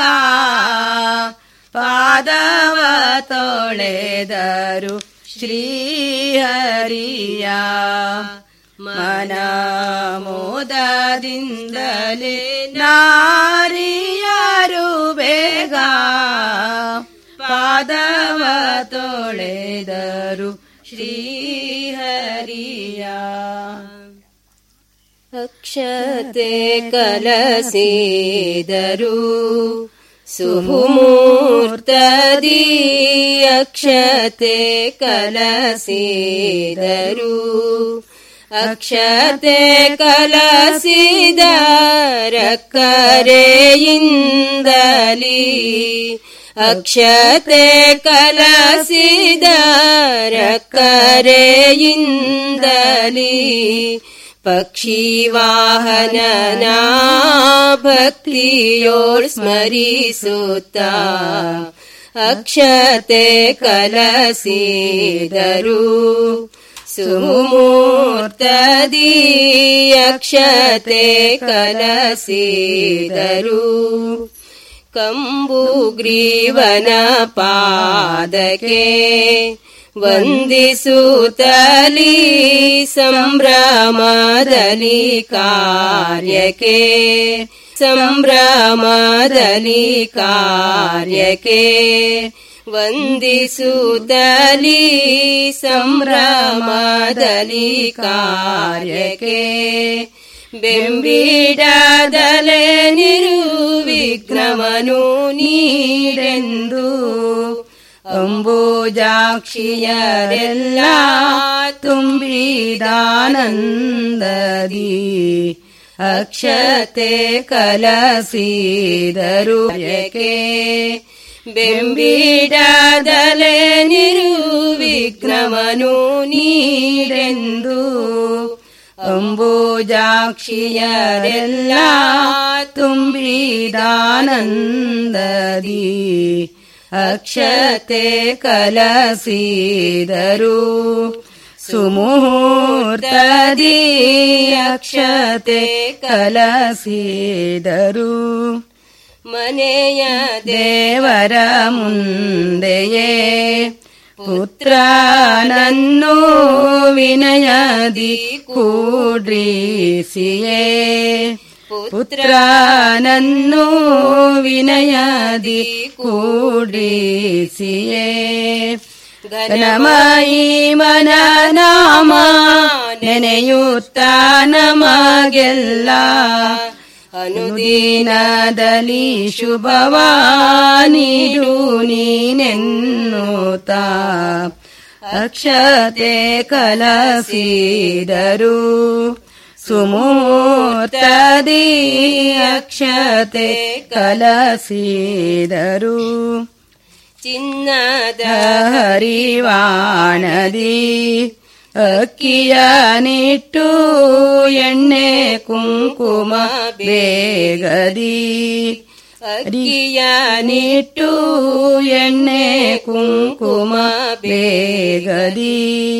ಪಾದವ ತೊಳೆದರು ಶ್ರೀಹರಿಯ ಮನ ಮೋದದಿಂದಲೇ ನಾರಿಯರು ಬೇಗ ಪಾದವ ತೊಳೆದರು ಶ್ರೀಹರಿಯ ಅಕ್ಷತೆ ಕಲಸಿದರು ಸುಮೂರ್ತದಿ ಅಕ್ಷತೆ ಕಲಸಿದರು ಅಕ್ಷತೆ ಕಲಸಿದರ ಕರೆಯಿಂದಲಿ ಅಕ್ಷತೆ ಕಲಸಿದರ ಕರೆಯಿಂದಲಿ ಪಕ್ಷಿ ವಾಹನನ ಭಕ್ತಿಯೋಳ್ ಸ್ಮರಿಸುತ್ತ ಅಕ್ಷತೆ ಕಲಸಿದರು ಸುಮೂರ್ತದಿ ಅಕ್ಷತೆ ಕಲಸಿದರು ಕಂಬುಗ್ರೀವನ ಪಾದಕ್ಕೆ ವಂದಿಸುತ್ತಲಿ ಸಂಭ್ರಮದಲ್ಲಿ ಕಾರ್ಯಕ್ಕೆ ಸಂಭ್ರಮದಲ್ಲಿ ಕಾರ್ಯಕ್ಕೆ ವಂದಿಸುತ್ತಲಿ ಸಂಭ್ರಮದಲ್ಲಿ ಕಾರ್ಯಕ್ಕೆ ಬೆಂಬಿಡದಲೆ ನಿರ್ವಿಘ್ನಮನು ನೀಡೆಂದು ಅಂಬುಜಾಕ್ಷಿಯರೆಲ್ಲ ತುಂಬಿದಾನಂದದಿ ಅಕ್ಷತೆ ಕಲಸಿದರು ಯಕೆ ಬೆಂಬಿಡದಲೆ ನಿರ್ವಿಘ್ನಮನು ನೀಡೆಂದು ಅಂಬುಜಾಕ್ಷಿಯರೆಲ್ಲ ತುಂಬಿದಾನಂದದಿ ಅಕ್ಷತೆ ಕಲಸಿದರು ಸುಮುಹೂರ್ತದಿ ಅಕ್ಷತೆ ಕಲಸಿದರು ಮನೆಯ ದೇವರ ಮುಂದೆಯೇ ಪುತ್ರನನ್ನು ವಿನಯದಿ ಕೂಡ್ರಿಸಿಯೇ ಪುತ್ರನನ್ನು ವಿನಯದಿ ಕೂಡಿಸಿಯೇ ಘನಮಯಿ ಮನನಾಮ ನೆನೆಯುತ್ತ ನಮಗೆಲ್ಲ ಅನುದಿನದಲ್ಲಿ ಶುಭವ ನೀಡು ನೀನೆನ್ನುತ್ತ ಅಕ್ಷತೆ ಕಲಸಿದರು ಸುಮೂರ್ತದಿ ಅಕ್ಷತೆ ಕಲಸಿದರು ಚಿನ್ನದ ಹರಿವಾಣದಿ ಅಕ್ಕಿಯ ನಿಟ್ಟು ಎಣ್ಣೆ ಕುಂಕುಮ ಬೇಗದಿ ಅಕ್ಕಿಯ ನಿಟ್ಟು ಎಣ್ಣೆ ಕುಂಕುಮ ಬೇಗದಿ